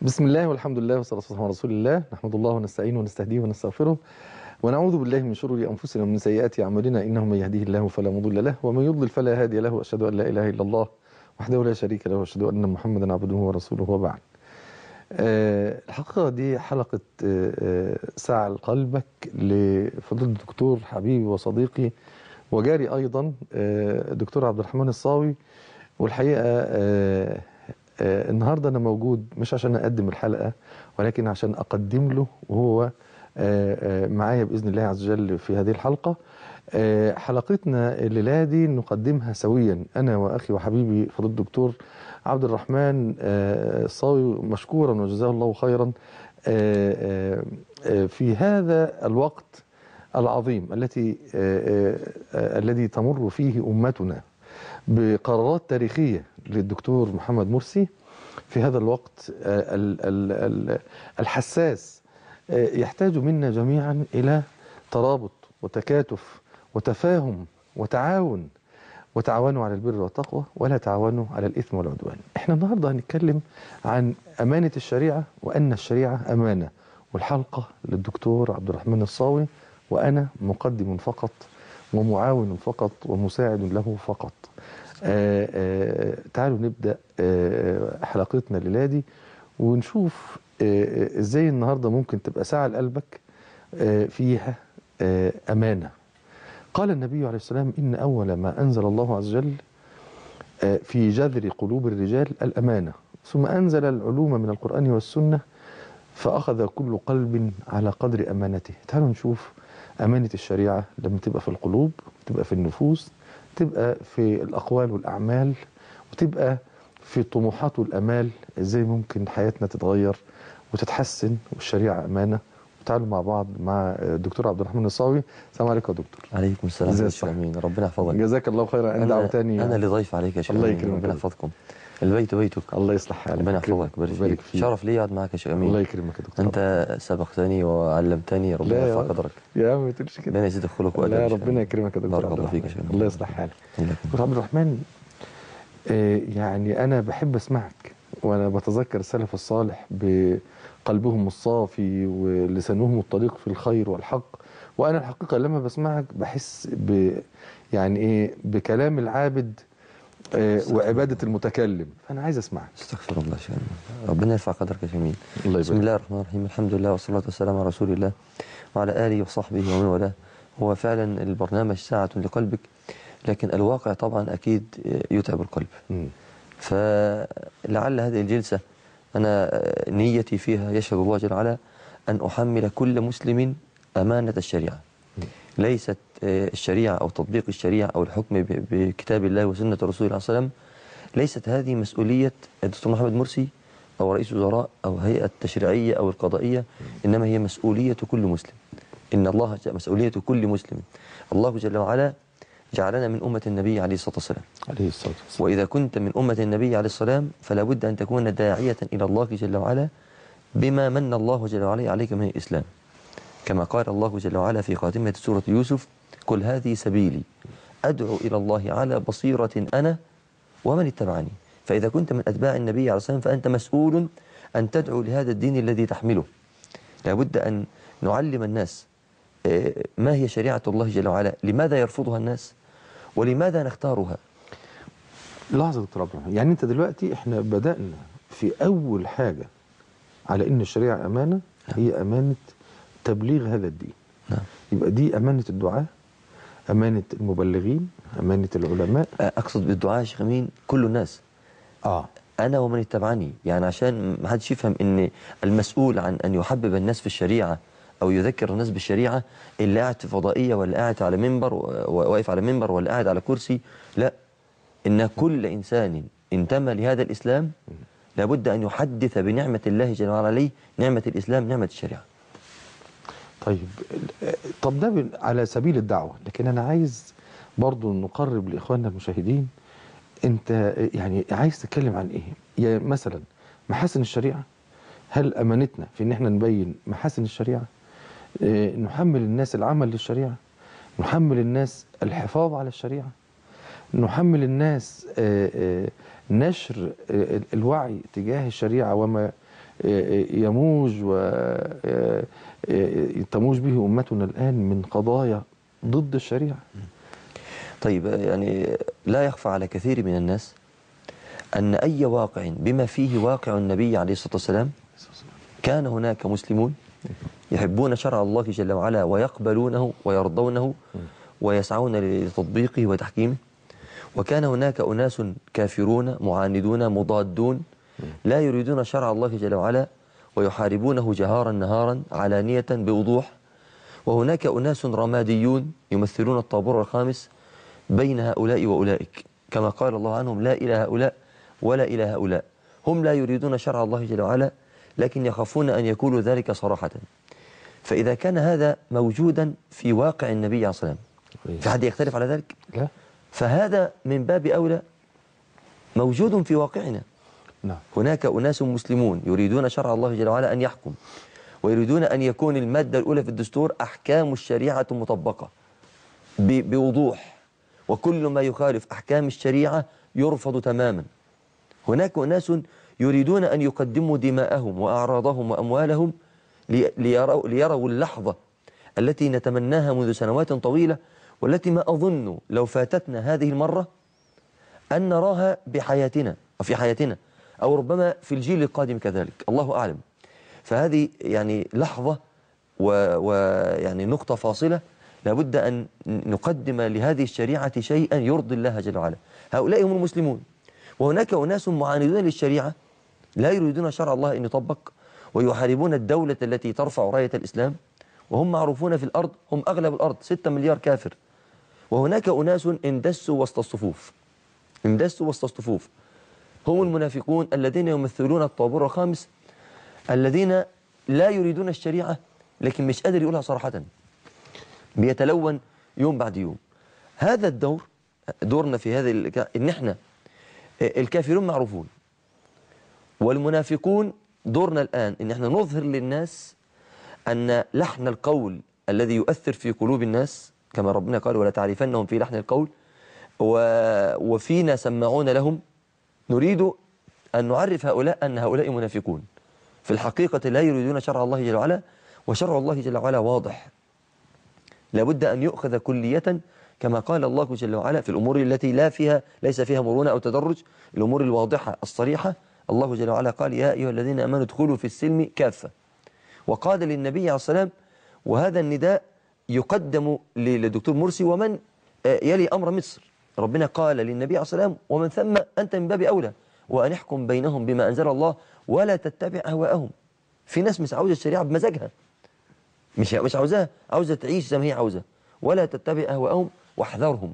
بسم الله والحمد لله والصلاة والسلام على رسول الله نحمد الله ونستعينه ونستهديه ونستغفره ونعوذ بالله من شرور أنفسنا ومن سيئات أعمالنا إنه من يهديه الله فلا مضل له ومن يضلل فلا هادي له وأشهد أن لا إله إلا الله وحده لا شريك له وأشهد أن محمدا عبده ورسوله وبعد آه، الحقيقة دي حلقة آه، آه، ساعة لقلبك لفضيلة الدكتور حبيبي وصديقي وجاري أيضا آه، الدكتور عبد الرحمن الصاوي والحقيقة آه، آه، النهاردة أنا موجود مش عشان أقدم الحلقة ولكن عشان أقدم له وهو آه، آه، معايا بإذن الله عز وجل في هذه الحلقة آه، حلقتنا الليلة دي نقدمها سويا أنا وأخي وحبيبي فضيلة الدكتور عبد الرحمن آه، الصاوي مشكورا وجزاه الله خيرا آه، آه، آه، في هذا الوقت العظيم التي آه، آه، آه، الذي تمر فيه أمتنا بقرارات تاريخية للدكتور محمد مرسي في هذا الوقت آه، ال- ال- ال- الحساس آه، يحتاج منا جميعا إلى ترابط وتكاتف وتفاهم وتعاون وتعاونوا على البر والتقوى ولا تعاونوا على الإثم والعدوان احنا النهاردة هنتكلم عن أمانة الشريعة وأن الشريعة أمانة والحلقة للدكتور عبد الرحمن الصاوي وأنا مقدم فقط ومعاون فقط ومساعد له فقط آه آه تعالوا نبدأ آه حلقتنا الليلة دي ونشوف آه آه، ازاي النهاردة ممكن تبقى ساعة لقلبك آه فيها آه أمانة قال النبي عليه السلام إن أول ما أنزل الله عز وجل آه، في جذر قلوب الرجال الأمانة ثم أنزل العلوم من القرآن والسنة فأخذ كل قلب على قدر أمانته تعالوا نشوف أمانة الشريعة لما تبقى في القلوب تبقى في النفوس تبقى في الأقوال والأعمال وتبقى في الطموحات والأمال إزاي ممكن حياتنا تتغير وتتحسن والشريعة أمانة وتعالوا مع بعض مع الدكتور عبد الرحمن الصاوي السلام عليكم يا دكتور عليكم السلام ازاي يا شيخ الصحة؟ امين ربنا يحفظك جزاك الله خيرا أن انا دعوتني انا اللي ضيف عليك يا شيخ الله أمين. يكرمك ربنا يا يحفظكم البيت بيتك الله يصلح حالك ربنا يكرمك يحفظك ويبارك ويبارك فيك شرف لي اقعد معك يا شيخ الله امين يكرمك يا دكتور انت سبقتني وعلمتني ربنا لا يا يرفع رب. قدرك يا عم ما تقولش كده ربنا يزيدك خلق وادب لا يا شيخ ربنا أمين. يكرمك يا دكتور بارك عبد الله فيك يا الرحمن. شيخ الله يصلح حالك الله دكتور عبد الرحمن آه، يعني أنا بحب أسمعك وأنا بتذكر السلف الصالح بقلبهم الصافي ولسانهم الطريق في الخير والحق وأنا الحقيقة لما بسمعك بحس ب يعني إيه بكلام العابد آه، وعبادة المتكلم فأنا عايز أسمعك استغفر الله يا شيخ أمين. ربنا يرفع قدرك يا شيخ امين الله بسم الله الرحمن الرحيم الحمد لله والصلاة والسلام على رسول الله وعلى آله وصحبه ومن والاه هو فعلا البرنامج ساعة لقلبك لكن الواقع طبعا أكيد يتعب القلب مم. فلعل هذه الجلسة أنا نيتي فيها يشهد الله جل وعلا أن أحمل كل مسلم أمانة الشريعة ليست الشريعة أو تطبيق الشريعة أو الحكم ب- بكتاب الله وسنة رسوله صلى الله عليه وسلم ليست هذه مسؤولية الدكتور محمد مرسي أو رئيس وزراء أو هيئة التشريعية أو القضائية إنما هي مسؤولية كل مسلم إن الله ج- مسؤولية كل مسلم الله جل وعلا جعلنا من أمة النبي عليه الصلاة والسلام عليه الصلاة والسلام وإذا كنت من أمة النبي عليه السلام فلا بد أن تكون داعية إلى الله جل وعلا بما من الله جل وعلا عليك من الإسلام كما قال الله جل وعلا في خاتمة سورة يوسف قل هذه سبيلي أدعو إلى الله على بصيرة أنا ومن اتبعني فإذا كنت من أتباع النبي عليه الصلاة والسلام فأنت مسؤول أن تدعو لهذا الدين الذي تحمله لابد أن نعلم الناس آه، ما هي شريعة الله جل وعلا لماذا يرفضها الناس ولماذا نختارها لحظة يا دكتور عبد الرحمن يعني أنت دلوقتي إحنا بدأنا في أول حاجة على إن الشريعة أمانة هي أمانة تبليغ هذا الدين نعم يبقى دي أمانة الدعاة أمانة المبلغين أمانة العلماء أقصد بالدعاء يا شيخ أمين كل الناس آه أنا ومن اتبعني يعني عشان ما حدش يفهم إن المسؤول عن أن يحبب الناس في الشريعة أو يذكر الناس بالشريعة اللي قاعد في فضائية ولا قاعد على منبر و- واقف على منبر ولا قاعد على كرسي لا إن كل إنسان انتمى لهذا الإسلام لابد أن يحدث بنعمة الله جل وعلا عليه نعمة الإسلام نعمة الشريعة طيب ال- طب ده بال- على سبيل الدعوة لكن أنا عايز برضو نقرب لإخواننا المشاهدين أنت يعني عايز تتكلم عن إيه يعني مثلا محاسن الشريعة هل أمانتنا في إن إحنا نبين محاسن الشريعة آه، نحمل الناس العمل للشريعة نحمل الناس الحفاظ على الشريعة نحمل الناس آه، آه، نشر آه، الوعي تجاه الشريعة وما يموج وتموج به أمتنا الآن من قضايا ضد الشريعة طيب يعني لا يخفى على كثير من الناس أن أي واقع بما فيه واقع النبي عليه الصلاة والسلام كان هناك مسلمون يحبون شرع الله جل وعلا ويقبلونه ويرضونه ويسعون لتطبيقه وتحكيمه وكان هناك أناس كافرون معاندون مضادون لا يريدون شرع الله جل وعلا ويحاربونه جهارا نهارا علانية بوضوح وهناك أناس رماديون يمثلون الطابور الخامس بين هؤلاء وأولئك كما قال الله عنهم لا إلى هؤلاء ولا إلى هؤلاء هم لا يريدون شرع الله جل وعلا لكن يخافون أن يقولوا ذلك صراحة فإذا كان هذا موجودا في واقع النبي عليه الصلاة والسلام في حد يختلف على ذلك؟ لا فهذا من باب أولى موجود في واقعنا نعم هناك أناس مسلمون يريدون شرع الله جل وعلا أن يحكم ويريدون أن يكون المادة الأولى في الدستور أحكام الشريعة مطبقة ب- بوضوح وكل ما يخالف أحكام الشريعة يرفض تماما هناك أناس يريدون أن يقدموا دماءهم وأعراضهم وأموالهم لي- ليروا, ليروا اللحظة التي نتمناها منذ سنوات طويلة والتي ما أظن لو فاتتنا هذه المرة أن نراها بحياتنا أو في حياتنا أو ربما في الجيل القادم كذلك الله أعلم فهذه يعني لحظة ويعني نقطة فاصلة لابد أن نقدم لهذه الشريعة شيئا يرضي الله جل وعلا هؤلاء هم المسلمون وهناك أناس معاندون للشريعة لا يريدون شرع الله أن يطبق ويحاربون الدولة التي ترفع راية الإسلام وهم معروفون في الأرض هم أغلب الأرض 6 مليار كافر وهناك أناس اندسوا وسط الصفوف اندسوا وسط الصفوف هم المنافقون الذين يمثلون الطابور الخامس الذين لا يريدون الشريعة لكن مش قادر يقولها صراحة بيتلون يوم بعد يوم هذا الدور دورنا في هذا ال- ان احنا الكافرون معروفون والمنافقون دورنا الآن ان احنا نظهر للناس أن لحن القول الذي يؤثر في قلوب الناس كما ربنا قال ولا تعرفنهم في لحن القول و... وفينا سماعون لهم نريد أن نعرف هؤلاء أن هؤلاء منافقون في الحقيقة لا يريدون شرع الله جل وعلا وشرع الله جل وعلا واضح لابد أن يؤخذ كلية كما قال الله جل وعلا في الأمور التي لا فيها ليس فيها مرونة أو تدرج الأمور الواضحة الصريحة الله جل وعلا قال يا أيها الذين أمنوا ادخلوا في السلم كافة وقال للنبي عليه السلام وهذا النداء يقدم للدكتور مرسي ومن آه، يلي أمر مصر ربنا قال للنبي عليه السلام ومن ثم أنت من باب أولى وأن احكم بينهم بما أنزل الله ولا تتبع أهواءهم في ناس مش عاوزة الشريعة بمزاجها مش مش عاوزاها عاوزة تعيش زي ما هي عاوزة ولا تتبع أهواءهم واحذرهم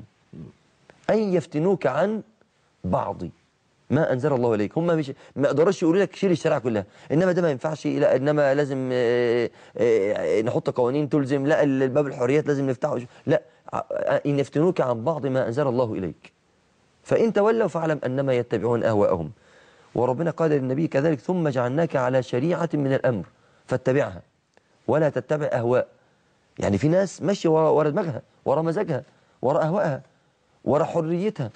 أن يفتنوك عن بعض ما أنزل الله إليك هم مش ما يقدروش يقولوا لك شيل الشريعة كلها إنما ده ما ينفعش لا إنما لازم آه، آه، نحط قوانين تلزم لا الباب الحريات لازم نفتحه لا ع- إن يفتنوك عن بعض ما أنزل الله إليك فإن تولوا فاعلم أنما يتبعون أهواءهم وربنا قال للنبي كذلك ثم جعلناك على شريعة من الأمر فاتبعها ولا تتبع أهواء يعني في ناس ماشية ورا, ورا دماغها ورا مزاجها ورا أهوائها ورا حريتها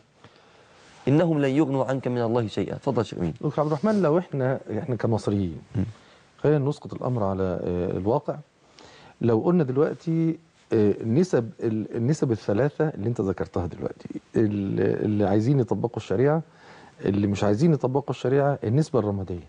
إنهم لن يغنوا عنك من الله شيئا تفضل شيخ أمين دكتور عبد الرحمن لو احنا احنا كمصريين خلينا نسقط الامر على آه، الواقع لو قلنا دلوقتي آه، نسب ال- النسب الثلاثه اللي انت ذكرتها دلوقتي ال- اللي عايزين يطبقوا الشريعه اللي مش عايزين يطبقوا الشريعه النسبه الرماديه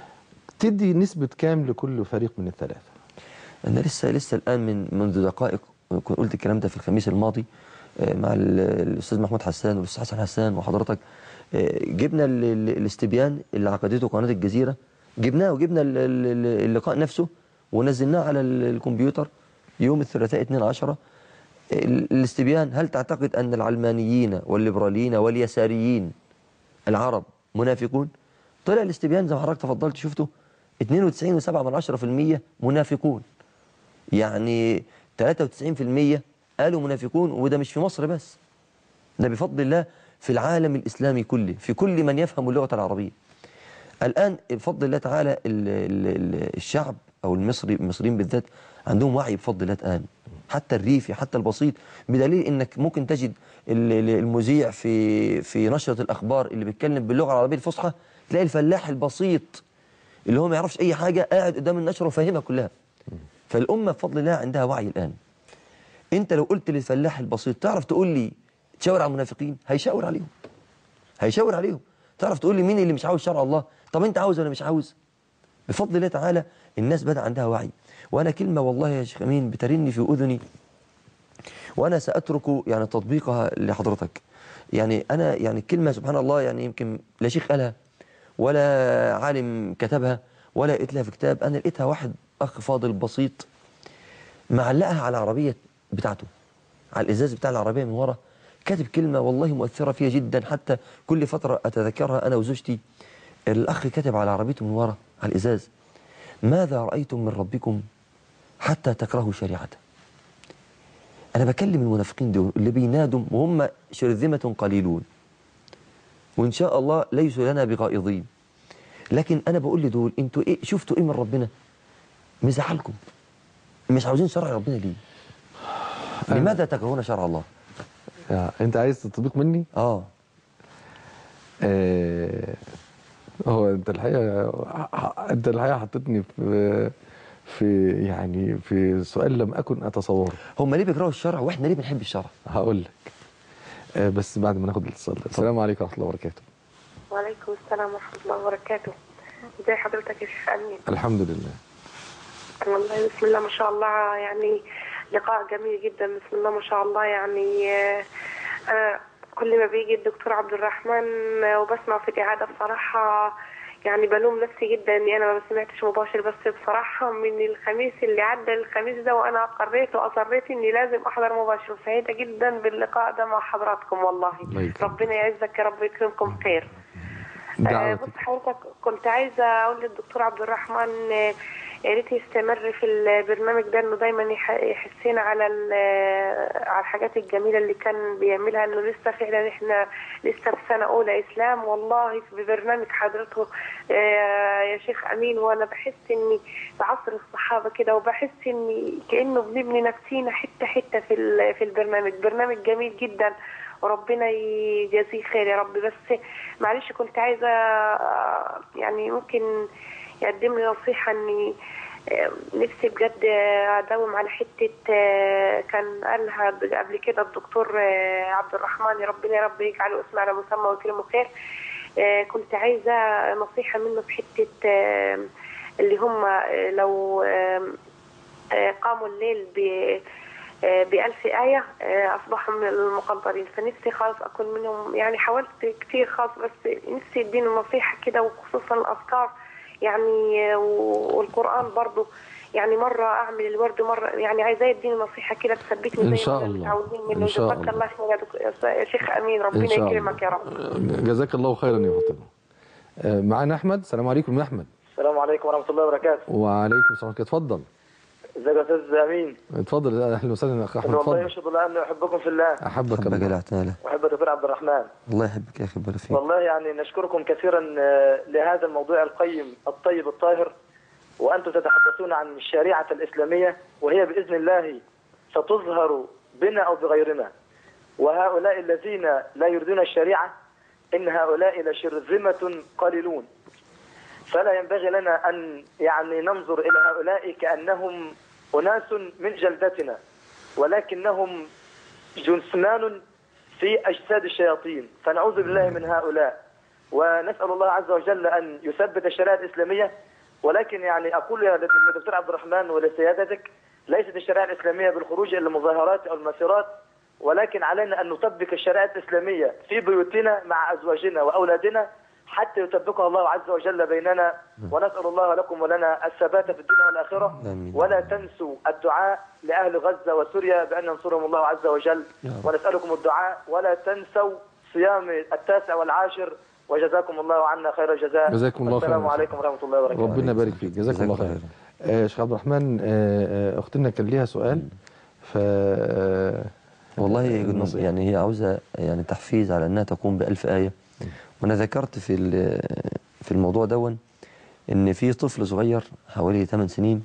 تدي نسبه كام لكل فريق من الثلاثه أنا لسه لسه الآن من منذ دقائق كنت قلت الكلام ده في الخميس الماضي آه، مع ال- الأستاذ محمود حسان والأستاذ حسن حسان وحضرتك آه، جبنا ال- ال- الاستبيان اللي عقدته قناة الجزيرة جبناه وجبنا ال- ال- اللقاء نفسه ونزلناه على ال- الكمبيوتر يوم الثلاثاء 12 ال- الاستبيان هل تعتقد أن العلمانيين والليبراليين واليساريين العرب منافقون طلع الاستبيان زي ما حضرتك تفضلت شفته 92.7% منافقون يعني 93% قالوا منافقون وده مش في مصر بس ده بفضل الله في العالم الإسلامي كله في كل من يفهم اللغة العربية الآن بفضل الله تعالى ال ال ال الشعب أو المصري المصريين بالذات عندهم وعي بفضل الله الآن حتى الريفي حتى البسيط بدليل انك ممكن تجد ال- ال- المذيع في في نشرة الأخبار اللي بيتكلم باللغة العربية الفصحى تلاقي الفلاح البسيط اللي هو ما يعرفش اي حاجه قاعد قدام النشره وفاهمها كلها فالامه بفضل الله عندها وعي الان انت لو قلت للفلاح البسيط تعرف تقول لي تشاور على المنافقين هيشاور عليهم هيشاور عليهم تعرف تقول لي مين اللي مش عاوز شرع الله طب انت عاوز ولا مش عاوز بفضل الله تعالى الناس بدا عندها وعي وانا كلمه والله يا شيخ امين بترني في اذني وانا ساترك يعني تطبيقها لحضرتك يعني انا يعني كلمه سبحان الله يعني يمكن لا شيخ قالها ولا عالم كتبها ولا لقيت لها في كتاب انا لقيتها واحد اخ فاضل بسيط معلقها على العربيه بتاعته على الازاز بتاع العربيه من ورا كاتب كلمه والله مؤثره فيها جدا حتى كل فتره اتذكرها انا وزوجتي الاخ كاتب على عربيته من ورا على الازاز ماذا رايتم من ربكم حتى تكرهوا شريعته انا بكلم المنافقين دول اللي بينادوا وهم شرذمه قليلون وان شاء الله ليسوا لنا بغائضين لكن انا بقول لدول انتوا ايه شفتوا ايه من ربنا مزعلكم مش عاوزين شرع ربنا ليه لماذا تكرهون شرع الله يعني انت عايز تطبيق مني اه آه هو انت الحقيقه انت الحقيقه حطيتني في في يعني في سؤال لم اكن اتصوره هم ليه بيكرهوا الشرع واحنا ليه بنحب الشرع هقول لك آه بس بعد ما ناخد الاتصال ده. السلام عليكم ورحمه الله وبركاته وعليكم السلام ورحمة الله وبركاته ازي حضرتك يا شيخ أمين الحمد لله والله بسم الله ما شاء الله يعني لقاء جميل جدا بسم الله ما شاء الله يعني آه، أنا كل ما بيجي الدكتور عبد الرحمن آه، وبسمع في الإعادة بصراحة يعني بلوم نفسي جدا اني انا ما سمعتش مباشر بس بصراحه من الخميس اللي عدى الخميس ده وانا قريت واصريت اني لازم احضر مباشر وسعيده جدا باللقاء ده مع حضراتكم والله الله يكرمك. ربنا يعزك يا رب يكرمكم خير آه، دعوتك بص حضرتك كنت عايزة أقول للدكتور عبد الرحمن آه، يا ريت يستمر في البرنامج ده إنه دايما يح- يحسنا على ال- آه، على الحاجات الجميلة اللي كان بيعملها إنه لسه فعلا إحنا لسه في سنة أولى إسلام والله في برنامج حضرته آه، يا شيخ أمين وأنا بحس إني في عصر الصحابة كده وبحس إني كأنه بنبني نفسينا حتة حتة في ال- في البرنامج برنامج جميل جدا وربنا يجازيه خير يا رب بس معلش كنت عايزة آه، يعني ممكن يقدم لي نصيحة اني آه، نفسي بجد آه، اداوم على حتة آه، كان قالها قبل كده الدكتور آه، عبد الرحمن يا ربنا يا رب يجعله اسم على مسمى ويكرمه خير آه، كنت عايزة نصيحة منه في حتة آه، اللي هم آه، لو آه، آه، قاموا الليل ب آه، بألف آية آه، أصبحوا من المقدرين فنفسي خالص أكون منهم يعني حاولت كتير خالص بس نفسي يديني نصيحة كده وخصوصا الأذكار يعني آه، والقرآن برضو يعني مرة أعمل الورد مرة يعني عايزاه يديني نصيحة كده تثبتني إن زي شاء ما الله. متعودين منه إن شاء جزاك الله. الله خير يا دك- يا شيخ أمين ان ربنا شاء يكرمك يا رب الله جزاك الله خيرا يا فاطمه آه، معانا احمد السلام عليكم يا احمد السلام عليكم ورحمة الله وبركاته وعليكم السلام ورحمة الله. اتفضل ازيك يا استاذ امين اتفضل اهلا وسهلا اخ احمد والله اتفضل يشهد الله اني احبكم في الله احبك حبك الله الاعتناء واحب الدكتور عبد الرحمن الله يحبك يا اخي بارك فيك والله يعني نشكركم كثيرا آه، لهذا الموضوع القيم الطيب الطاهر وانتم تتحدثون عن الشريعة الاسلامية وهي باذن الله ستظهر بنا او بغيرنا وهؤلاء الذين لا يريدون الشريعة ان هؤلاء لشرذمة قليلون فلا ينبغي لنا أن يعني ننظر إلى هؤلاء كأنهم أناس من جلدتنا ولكنهم جثمان في أجساد الشياطين فنعوذ بالله من هؤلاء ونسأل الله عز وجل أن يثبت الشريعة الإسلامية ولكن يعني أقول يا دكتور عبد الرحمن ولسيادتك ليست الشريعة الإسلامية بالخروج إلى المظاهرات أو المسيرات ولكن علينا أن نطبق الشريعة الإسلامية في بيوتنا مع أزواجنا وأولادنا حتى يطبقها الله عز وجل بيننا ونسأل الله لكم ولنا الثبات في الدنيا والآخرة آمين. ولا تنسوا الدعاء لأهل غزة وسوريا بأن ينصرهم الله عز وجل يا رب. ونسألكم الدعاء ولا تنسوا صيام التاسع والعاشر وجزاكم الله عنا خير الجزاء جزاكم الله خيرا. السلام عليكم ورحمة الله وبركاته ربنا يبارك فيك جزاك الله خير آه، شيخ عبد الرحمن آه، آه، اختنا كان ليها سؤال ف آه، والله النصيحة. يعني هي عاوزة يعني تحفيز على أنها تقوم بألف آية وأنا ذكرت في ال- في الموضوع دون إن في طفل صغير حوالي 8 سنين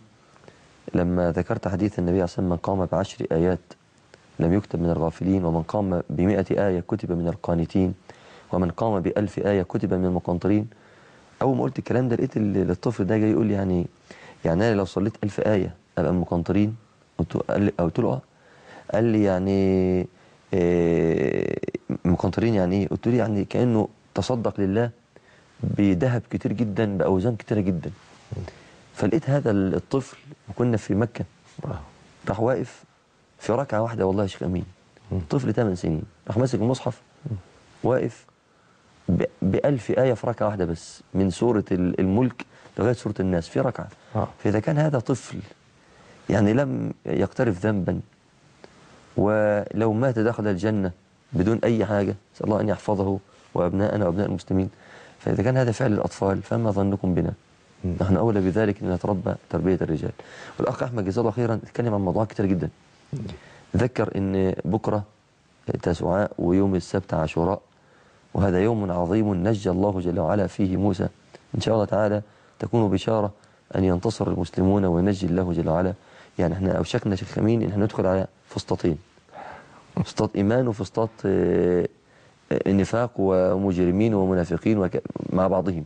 لما ذكرت حديث النبي عليه الصلاة والسلام من قام بعشر آيات لم يكتب من الغافلين ومن قام بمئة آية كتب من القانتين ومن قام بألف آية كتب من المقنطرين اول ما قلت الكلام ده لقيت ال- الطفل ده جاي يقول لي يعني يعني انا لو صليت ألف آية ابقى من المقنطرين قلت له قال لي قلت له اه قال لي يعني إيه مقنطرين يعني ايه قلت له يعني كانه تصدق لله بذهب كتير جدا باوزان كتيره جدا فلقيت هذا الطفل وكنا في مكه راح واقف في ركعه واحده والله يا شيخ امين طفل 8 سنين راح ماسك المصحف واقف ب- بألف آية في ركعة واحدة بس من سورة ال- الملك لغاية سورة الناس في ركعة آه. فإذا كان هذا طفل يعني لم يقترف ذنبا ولو مات دخل الجنة بدون أي حاجة أسأل الله أن يحفظه وأبناءنا وأبناء المسلمين فإذا كان هذا فعل الأطفال فما ظنكم بنا نحن أولى بذلك أن نتربى تربية الرجال والأخ أحمد جزاه الله خيرا اتكلم عن موضوعات كتير جدا ذكر أن بكرة تسعاء ويوم السبت عاشوراء وهذا يوم عظيم نجى الله جل وعلا فيه موسى إن شاء الله تعالى تكون بشارة أن ينتصر المسلمون وينجي الله جل وعلا يعني احنا أوشكنا شيخ أمين إن احنا ندخل على فسطاطين فسطاط إيمان وفسطاط آه، آه، نفاق ومجرمين ومنافقين وك... مع بعضهم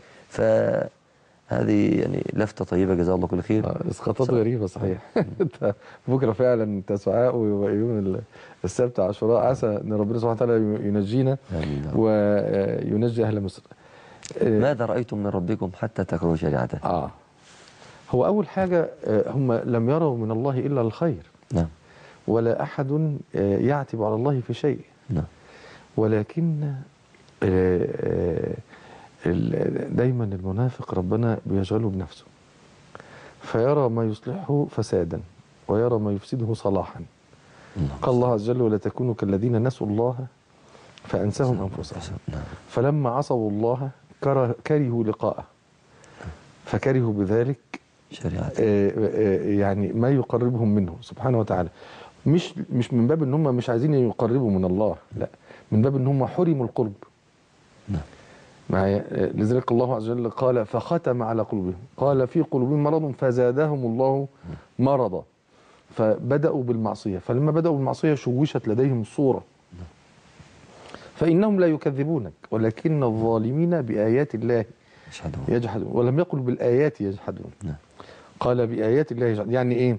فهذه يعني لفتة طيبة جزاه الله كل خير آه، اسقاطات غريبة صحيح أنت بكرة فعلا تسعاء ويبقى يوم ال- السبت عاشوراء عسى ان ربنا سبحانه وتعالى ينجينا آمين يا رب. وينجي اهل مصر آه، ماذا رأيتم من ربكم حتى تكرهوا شريعته اه هو اول حاجة آه، هم لم يروا من الله الا الخير نعم ولا احد آه، يعتب على الله في شيء نعم ولكن آه، آه، ال- دايما المنافق ربنا بيشغله بنفسه فيرى ما يصلحه فسادا ويرى ما يفسده صلاحا نعم. قال الله عز وجل ولا تكونوا كالذين نسوا الله فأنساهم أنفسهم نعم فلما عصوا الله كره- كرهوا لقاءه فكرهوا بذلك شريعته آه، آه، يعني ما يقربهم منه سبحانه وتعالى مش مش من باب ان هم مش عايزين يقربوا من الله لا من باب ان هم حرموا القرب نعم معايا آه، لذلك الله عز وجل قال فختم على قلوبهم قال في قلوبهم مرض فزادهم الله مرضا فبدأوا بالمعصية فلما بدأوا بالمعصية شوشت لديهم صورة فإنهم لا يكذبونك ولكن الظالمين بآيات الله أشهد يجحدون ولم يقل بالآيات يجحدون نعم قال بآيات الله يجحدون يعني إيه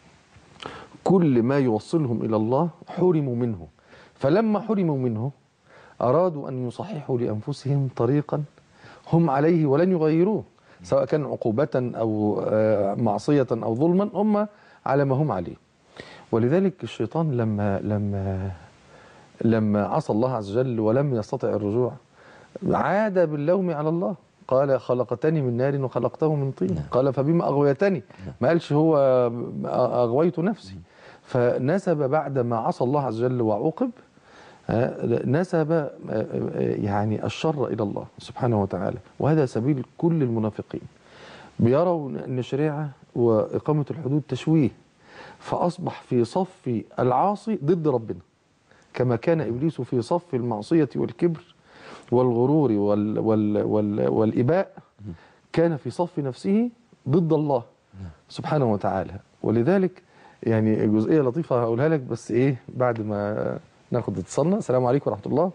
كل ما يوصلهم إلى الله حرموا منه فلما حرموا منه أرادوا أن يصححوا لأنفسهم طريقا هم عليه ولن يغيروه سواء كان عقوبة أو آه، معصية أو ظلما هم على ما هم عليه ولذلك الشيطان لما لما لما عصى الله عز وجل ولم يستطع الرجوع عاد باللوم على الله قال خلقتني من نار وخلقته من طين قال فبما أغويتني ما قالش هو أغويت نفسي فنسب بعد ما عصى الله عز وجل وعوقب آه، نسب آه، آه، يعني الشر إلى الله سبحانه وتعالى وهذا سبيل كل المنافقين بيروا أن الشريعة وإقامة الحدود تشويه فأصبح في صف العاصي ضد ربنا كما كان إبليس في صف المعصية والكبر والغرور وال وال وال والإباء كان في صف نفسه ضد الله سبحانه وتعالى ولذلك يعني جزئية لطيفة هقولها لك بس إيه بعد ما ناخد اتصالنا السلام عليكم ورحمة الله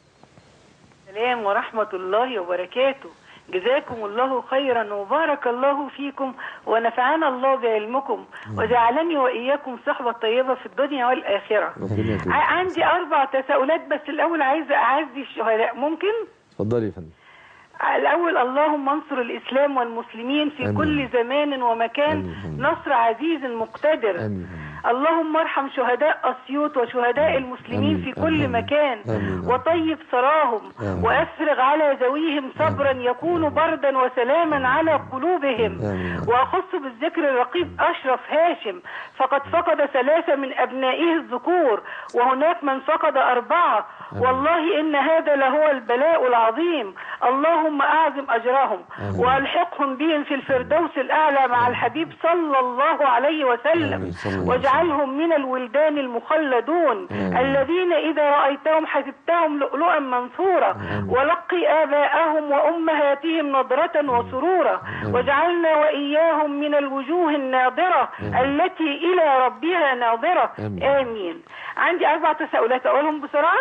السلام ورحمة الله وبركاته جزاكم الله خيرا وبارك الله فيكم ونفعنا الله بعلمكم وجعلني وإياكم صحبة طيبة في الدنيا والآخرة ربنا يكرمك. ع- عندي أربع تساؤلات بس الأول عايزة أعزي الشهداء ممكن؟ اتفضلي يا فندم الأول اللهم انصر الإسلام والمسلمين في آمين. كل زمان ومكان آمين. نصر عزيز مقتدر آمين اللهم ارحم شهداء أسيوط وشهداء المسلمين آمين. في كل آمين. مكان آمين. وطيب ثراهم آمين. وأفرغ على ذويهم صبرا يكون بردا وسلاما على قلوبهم آمين. وأخص بالذكر الرقيب أشرف هاشم فقد فقد ثلاثة من أبنائه الذكور وهناك من فقد أربعة والله إن هذا لهو البلاء العظيم اللهم أعظم أجرهم وألحقهم بهم في الفردوس الأعلى مع الحبيب صلى الله عليه وسلم آمين. صلى الله عليه واجعلهم من الولدان المخلدون الذين إذا رأيتهم حسبتهم لؤلؤا منثورا ولقي آباءهم وأمهاتهم نضرة وسرورا واجعلنا وإياهم من الوجوه الناظرة التي إلى ربها ناظرة آمين. آمين عندي أربع تساؤلات أقولهم بسرعة يا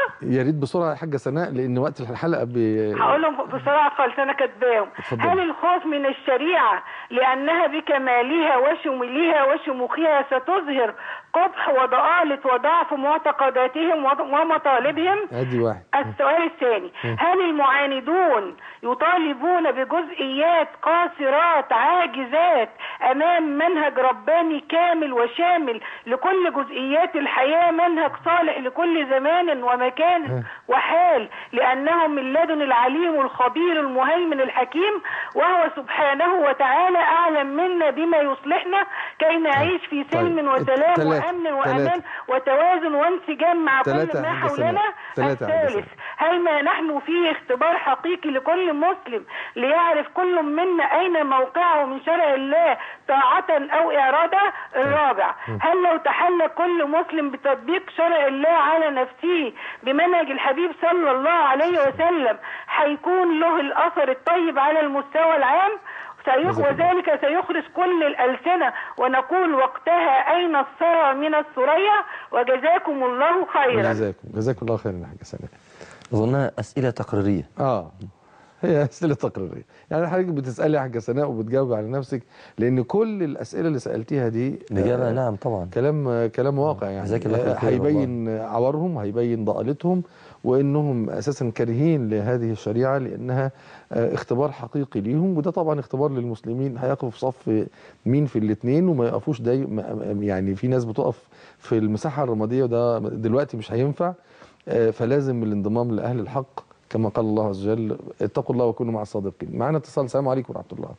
يا ريت بسرعه يا حاجه سناء لان وقت الحلقه ب... هقولهم بسرعة خالص أنا كاتباهم اتفضلي. هل الخوف من الشريعة لأنها بكمالها وشمولها وشموخها ستظهر قبح وضآلة وضعف معتقداتهم وض- ومطالبهم ادي واحد السؤال الثاني هل المعاندون يطالبون بجزئيات قاصرات عاجزات امام منهج رباني كامل وشامل لكل جزئيات الحياه منهج صالح لكل زمان ومكان وحال لانه من لدن العليم الخبير المهيمن الحكيم وهو سبحانه وتعالى اعلم منا بما يصلحنا كي نعيش في سلم طيب. وسلام تلاتة. وامن تلاتة. وامان وتوازن وانسجام مع تلاتة كل يا ما حاجة سناء. حولنا تلاتة يا حاجة الثالث هل ما نحن فيه اختبار حقيقي لكل مسلم ليعرف كل منا أين موقعه من شرع الله طاعة أو إرادة الرابع هل لو تحلى كل مسلم بتطبيق شرع الله على نفسه بمنهج الحبيب صلى الله عليه وسلم هيكون له الأثر الطيب على المستوى العام سيخ وذلك سيخرج كل الألسنة ونقول وقتها أين الثرى من الثريا وجزاكم الله خيرا جزاكم جزاكم الله خيرا يا حاجه سناء أظنها أسئلة تقريرية اه هي اسئله تقريريه يعني حضرتك بتسالي يا حاجه سناء وبتجاوبي على نفسك لان كل الاسئله اللي سالتيها دي الإجابة آه، نعم طبعا كلام كلام واقع يعني جزاك الله آه، خير هيبين عورهم هيبين ضالتهم وانهم اساسا كارهين لهذه الشريعه لانها آه، اختبار حقيقي ليهم وده طبعا اختبار للمسلمين هيقفوا في صف مين في الاثنين وما يقفوش داي ما- يعني في ناس بتقف في المساحه الرماديه وده دلوقتي مش هينفع آه، فلازم الانضمام لاهل الحق كما قال الله عز وجل اتقوا الله وكونوا مع الصادقين معنا اتصال السلام عليكم ورحمه الله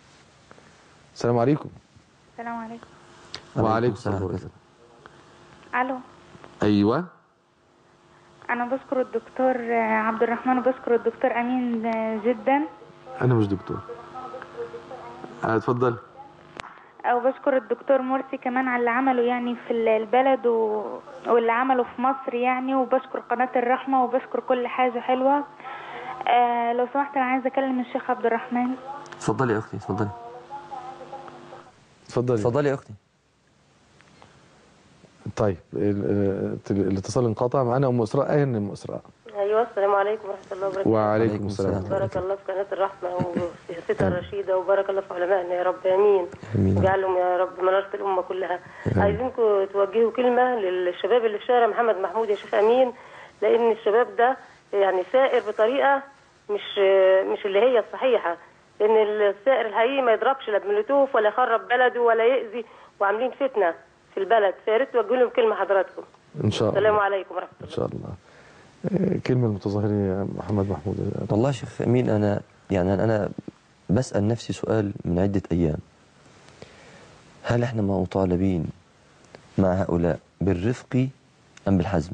السلام عليكم السلام عليكم وعليكم السلام السلام ورحمة الله. الو ايوه انا بشكر الدكتور آه، عبد الرحمن وبشكر الدكتور امين آه، جدا انا مش دكتور آه، اتفضل او بشكر الدكتور مرسي كمان على اللي عمله يعني في ال- البلد و... واللي عمله في مصر يعني وبشكر قناة الرحمة وبشكر كل حاجة حلوة آه لو سمحت انا عايزة اكلم الشيخ عبد الرحمن اتفضلي يا أختي اتفضلي اتفضلي اتفضلي يا أختي طيب ال- ال- الاتصال انقطع معانا ام اسراء اين ام اسراء ايوه السلام عليكم ورحمه الله وبركاته وعليكم وعليكم السلام السلام. بارك الله في قناه الرحمه وسياستها الرشيده وبارك الله في علمائنا يا رب امين آمين. واجعلهم يا رب مناره الامه كلها عايزينكم توجهوا كلمه للشباب اللي في شارع محمد محمود يا شيخ امين لان الشباب ده يعني سائر بطريقه مش مش اللي هي الصحيحه لان السائر الحقيقي ما يضربش لا بملوتوف ولا يخرب بلده ولا يأذي وعاملين فتنه في البلد فيا ريت توجهوا لهم كلمه حضراتكم ان شاء السلام الله عليكم ورحمه ان الله شاء الله آه، كلمه المتظاهرين يا محمد محمود والله يا شيخ أمين أنا يعني أنا بسأل نفسي سؤال من عدة أيام هل احنا مطالبين مع هؤلاء بالرفق أم بالحزم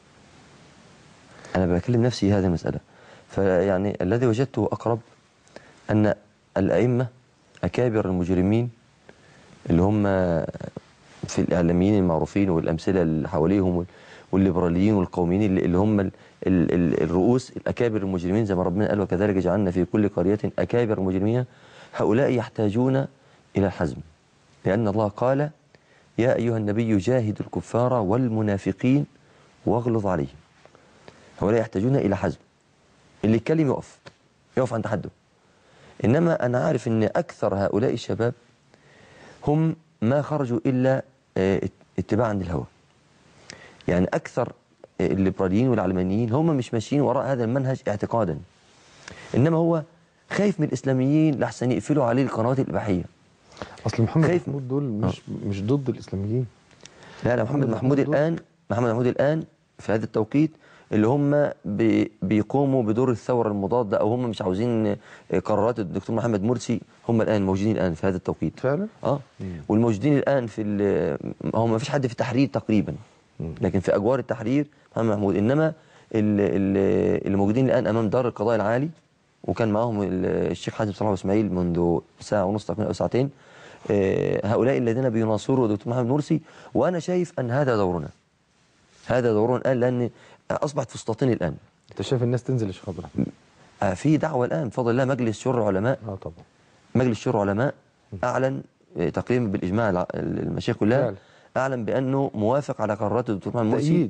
أنا بكلم نفسي هذه المسألة فيعني الذي وجدته أقرب أن الأئمة أكابر المجرمين اللي هم في الإعلاميين المعروفين والأمثلة اللي حواليهم وال- والليبراليين والقوميين اللي اللي هم ال ال ال الرؤوس الأكابر المجرمين زي ما ربنا قال وكذلك جعلنا في كل قرية أكابر المجرمين هؤلاء يحتاجون إلى الحزم لأن الله قال يا أيها النبي جاهد الكفار والمنافقين واغلظ عليهم هؤلاء يحتاجون إلى حزم اللي يتكلم يقف يقف عند حده إنما أنا عارف أن أكثر هؤلاء الشباب هم ما خرجوا إلا آه، اتباعا للهوى يعني أكثر آه، الليبراليين والعلمانيين هم مش ماشيين وراء هذا المنهج اعتقادا إنما هو خايف من الإسلاميين لحسن يقفلوا عليه القنوات الإباحية اصل محمد خايف- محمود دول مش مش ضد الاسلاميين لا لا محمد محمد محمود محمود الآن محمد محمود الآن في هذا التوقيت اللي هم بي بيقوموا بدور الثورة المضادة أو هم مش عاوزين قرارات الدكتور محمد مرسي هم الآن موجودين الآن في هذا التوقيت فعلا اه والموجودين الآن في ال- هم ما فيش حد في التحرير تقريبا لكن في أجوار التحرير محمد محمود إنما ال- ال- اللي موجودين الآن أمام دار القضاء العالي وكان معهم ال- الشيخ حازم صلاح إسماعيل منذ ساعة ونص تقريبا أو ساعتين آه، هؤلاء الذين بيناصروا دكتور محمد مرسي وأنا شايف أن هذا دورنا هذا دورنا الآن لأن أصبحت فسطاطين الآن انت شايف الناس تنزل يا شيخ عبد الرحمن آه، في دعوة الآن بفضل الله مجلس شورى علماء اه طبعا مجلس شورى علماء أعلن آه، تقريبا بالإجماع الع- المشايخ كلها فعلا. أعلن بأنه موافق على قرارات الدكتور محمد مرسي تأييد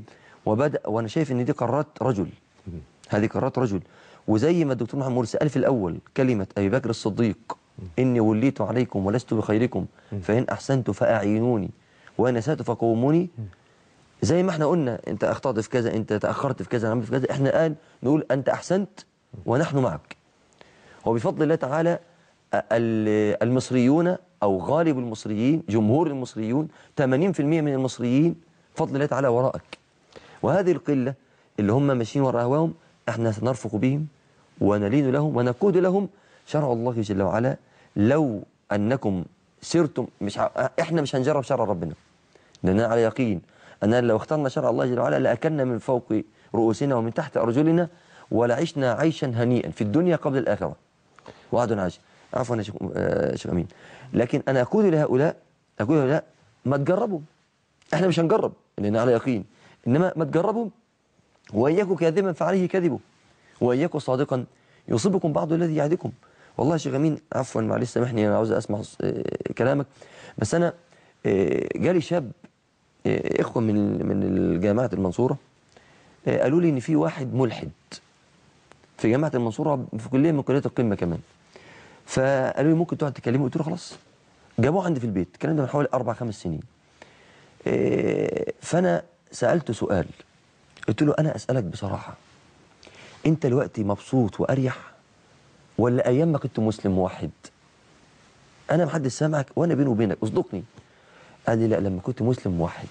وبدأ وأنا شايف إن دي قرارات رجل هذه قرارات رجل وزي ما الدكتور محمد مرسي قال في الأول كلمة أبي بكر الصديق إني وليت عليكم ولست بخيركم فإن أحسنت فأعينوني وإن أسأت فقوموني زي ما احنا قلنا انت اخطأت في كذا انت تأخرت في كذا عملت في كذا احنا الآن نقول انت احسنت ونحن معك وبفضل الله تعالى ال- المصريون او غالب المصريين جمهور المصريون 80% من المصريين بفضل الله تعالى وراءك وهذه القلة اللي هم ماشيين وراء هواهم احنا سنرفق بهم ونلين لهم ونقود لهم شرع الله جل وعلا لو انكم سرتم مش ع... احنا مش هنجرب شرع ربنا لأننا على يقين أننا لو اخترنا شرع الله جل وعلا لأكلنا من فوق رؤوسنا ومن تحت أرجلنا ولعشنا عيشا هنيئا في الدنيا قبل الآخرة وعد عاجل عفوا يا شيخ آه، شيخ أمين لكن أنا أقول لهؤلاء أقول لهؤلاء ما تجربوا احنا مش هنجرب لأن على يقين إنما ما تجربوا وإن يكن كاذبا فعليه كذبه وإن يكن صادقا يصيبكم بعض الذي يعدكم والله يا شيخ أمين عفوا معلش سامحني أنا عاوز أسمع آه، كلامك بس أنا آه، جالي شاب آه، إخوة من من الجامعة المنصورة آه، قالوا لي إن في واحد ملحد في جامعة المنصورة في كلية من كليات القمة كمان فقالوا لي ممكن تقعد تكلمه قلت له خلاص جابوه عندي في البيت الكلام ده من حوالي أربع خمس سنين آه، فأنا سألته سؤال قلت له أنا أسألك بصراحة أنت دلوقتي مبسوط وأريح ولا أيام ما كنت مسلم موحد أنا محدش سامعك وأنا بيني وبينك اصدقني قال لي لا لما كنت مسلم موحد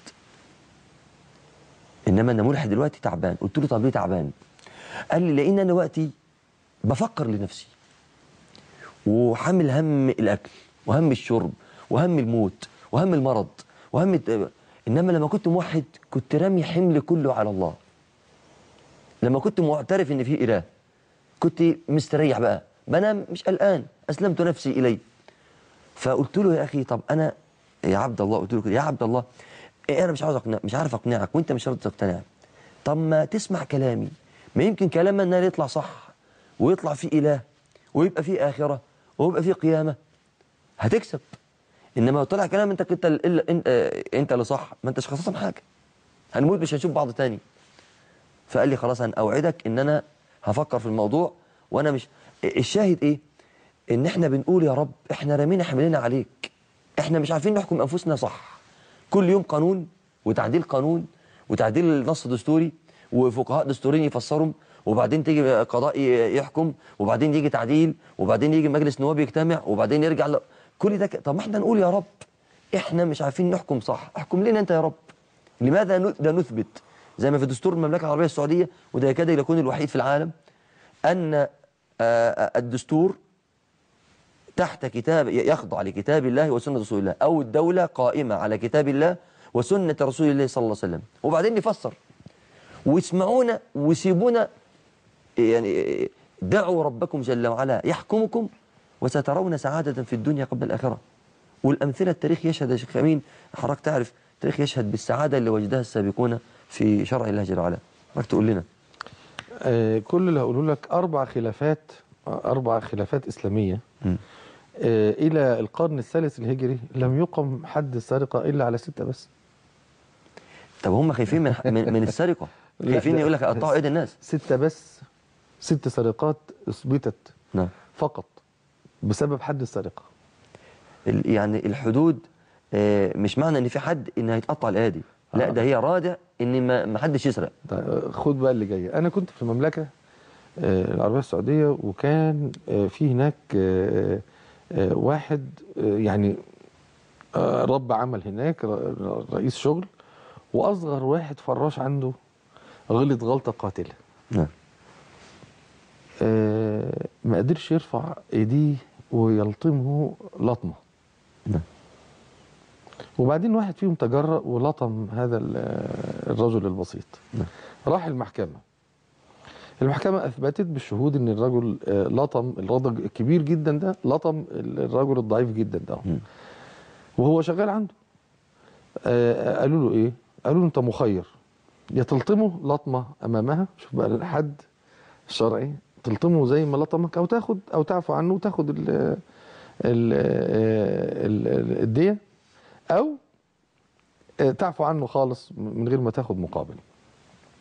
إنما أنا ملحد دلوقتي تعبان قلت له طب ليه تعبان قال لي لأن أنا وقتي بفكر لنفسي وحامل هم الأكل وهم الشرب وهم الموت وهم المرض وهم الت... إنما لما كنت موحد كنت رامي حمل كله على الله لما كنت معترف إن في إله كنت مستريح بقى ما أنا مش قلقان أسلمت نفسي إليه فقلت له يا أخي طب أنا يا عبد الله قلت له كده يا عبد الله إيه أنا مش عاوز أقنع مش عارف أقنعك وأنت مش راضي تقتنع طب ما تسمع كلامي ما يمكن كلامنا إنه يطلع صح ويطلع فيه إله ويبقى فيه آخرة ويبقى فيه قيامة هتكسب انما لو طلع كلام انت كنت ال- ال- انت, آه، انت اللي صح ما انتش خسران حاجه هنموت مش هنشوف بعض تاني فقال لي خلاص انا اوعدك ان انا هفكر في الموضوع وانا مش الشاهد ايه ان احنا بنقول يا رب احنا رامينا حملنا عليك احنا مش عارفين نحكم انفسنا صح كل يوم قانون وتعديل قانون وتعديل نص دستوري وفقهاء دستوريين يفسرهم وبعدين تيجي قضاء ي- يحكم وبعدين يجي تعديل وبعدين يجي مجلس نواب يجتمع وبعدين يرجع ل... كل ده ك... طب ما احنا نقول يا رب احنا مش عارفين نحكم صح احكم لنا انت يا رب لماذا ن- لا نثبت زي ما في دستور المملكه العربيه السعوديه وده يكاد يكون الوحيد في العالم ان آه، آه، الدستور تحت كتاب يخضع لكتاب الله وسنة رسول الله أو الدولة قائمة على كتاب الله وسنة رسول الله صلى الله عليه وسلم وبعدين نفسر واسمعونا وسيبونا يعني دعوا ربكم جل وعلا يحكمكم وسترون سعادة في الدنيا قبل الآخرة والأمثلة التاريخ يشهد يا شيخ أمين حضرتك تعرف التاريخ يشهد بالسعادة اللي وجدها السابقون في شرع الله جل وعلا حضرتك تقول لنا آه، كل اللي هقوله لك أربع خلافات أربع خلافات إسلامية مم. آه، إلى القرن الثالث الهجري لم يقم حد السرقة إلا على ستة بس طب هم خايفين من من, من السرقة لا، خايفين لا. يقول لك اقطعوا ايد الناس ستة بس ست سرقات أثبتت نعم فقط بسبب حد السرقة ال- يعني الحدود آه، مش معنى ان في حد ان هيتقطع الايادي لا آه. ده هي رادع ان ما ما حدش يسرق طيب، خد بقى اللي جاي أنا كنت في المملكة آه، العربية السعودية وكان آه، في هناك آه، آه، واحد آه، يعني آه، رب عمل هناك ر- رئيس شغل وأصغر واحد فراش عنده غلط غلطة قاتلة نعم آه، ما قدرش يرفع ايديه ويلطمه لطمه نعم. وبعدين واحد فيهم تجرأ ولطم هذا ال- الرجل البسيط نعم. راح المحكمة المحكمة أثبتت بالشهود إن الرجل آه، لطم الرجل الكبير جدا ده لطم الرجل الضعيف جدا ده مم. وهو شغال عنده آه، قالوا له إيه؟ قالوا له أنت مخير يا تلطمه لطمة أمامها شوف بقى الحد الشرعي تلطمه زي ما لطمك أو تاخد أو تعفو عنه وتاخد ال ال ال- ال- الدية أو آه، تعفو عنه خالص من غير ما تاخد مقابل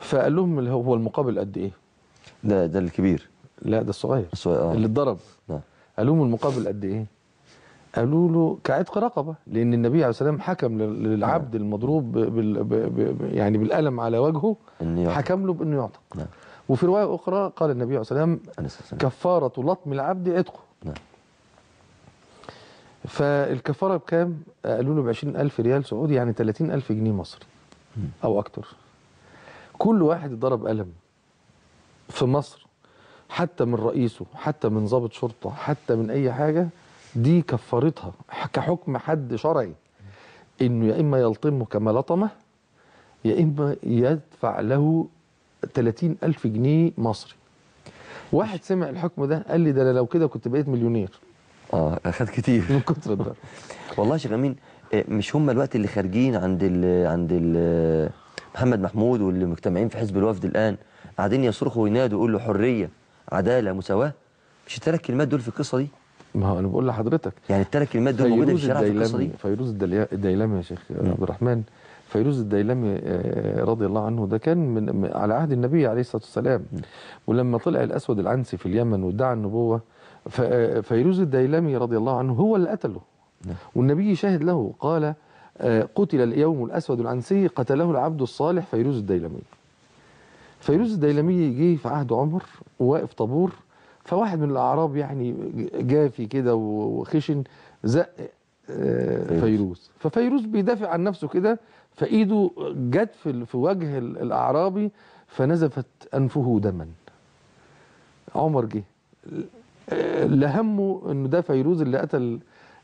فقال لهم اللي هو هو المقابل قد ايه ده ده الكبير لا ده الصغير الصغير، آه. اللي اتضرب نعم. قال لهم المقابل قد ايه قالوا له كعتق رقبه لان النبي عليه السلام حكم لل- للعبد المضروب ب- بال ب- ب- ب- يعني بالقلم على وجهه إن يعتق. حكم له بانه يعتق نعم. وفي روايه اخرى قال النبي عليه السلام عليه الصلاة والسلام. كفاره لطم العبد عتقه نعم. فالكفاره بكام قالوا له ب 20000 ريال سعودي يعني 30000 جنيه مصري او اكتر كل واحد اتضرب قلم في مصر حتى من رئيسه حتى من ضابط شرطه حتى من اي حاجه دي كفارتها كحكم حد شرعي انه يا اما يلطمه كما لطمه يا اما يدفع له 30 الف جنيه مصري واحد سمع الحكم ده قال لي ده أنا لو كده كنت بقيت مليونير اه اخد كتير من كتر الضرب والله يا شيخ امين آه، مش هم الوقت اللي خارجين عند ال عند ال محمد محمود واللي مجتمعين في حزب الوفد الان قاعدين يصرخوا وينادوا يقولوا حريه عداله مساواه مش الثلاث كلمات دول في القصه دي ما هو انا بقول لحضرتك يعني الثلاث كلمات دول موجوده في فيروز الشارع في القصه دي الديلمي فيروز الدلي- الديلمي يا شيخ عبد الرحمن فيروز الديلمي آه، رضي الله عنه ده كان من من- على عهد النبي عليه الصلاه والسلام ولما طلع الاسود العنسي في اليمن وادعى النبوه ف- آه، فيروز الديلمي رضي الله عنه هو اللي قتله والنبي شاهد له قال آه، قتل اليوم الاسود العنسي قتله العبد الصالح فيروز الديلمي فيروز الديلمي جه في عهد عمر وواقف طابور فواحد من الاعراب يعني جافي كده وخشن زق آه، فيروز. فيروز ففيروز بيدافع عن نفسه كده فايده جت في ال- في وجه ال- الاعرابي فنزفت انفه دما عمر جه آه، لا همه انه ده فيروز اللي قتل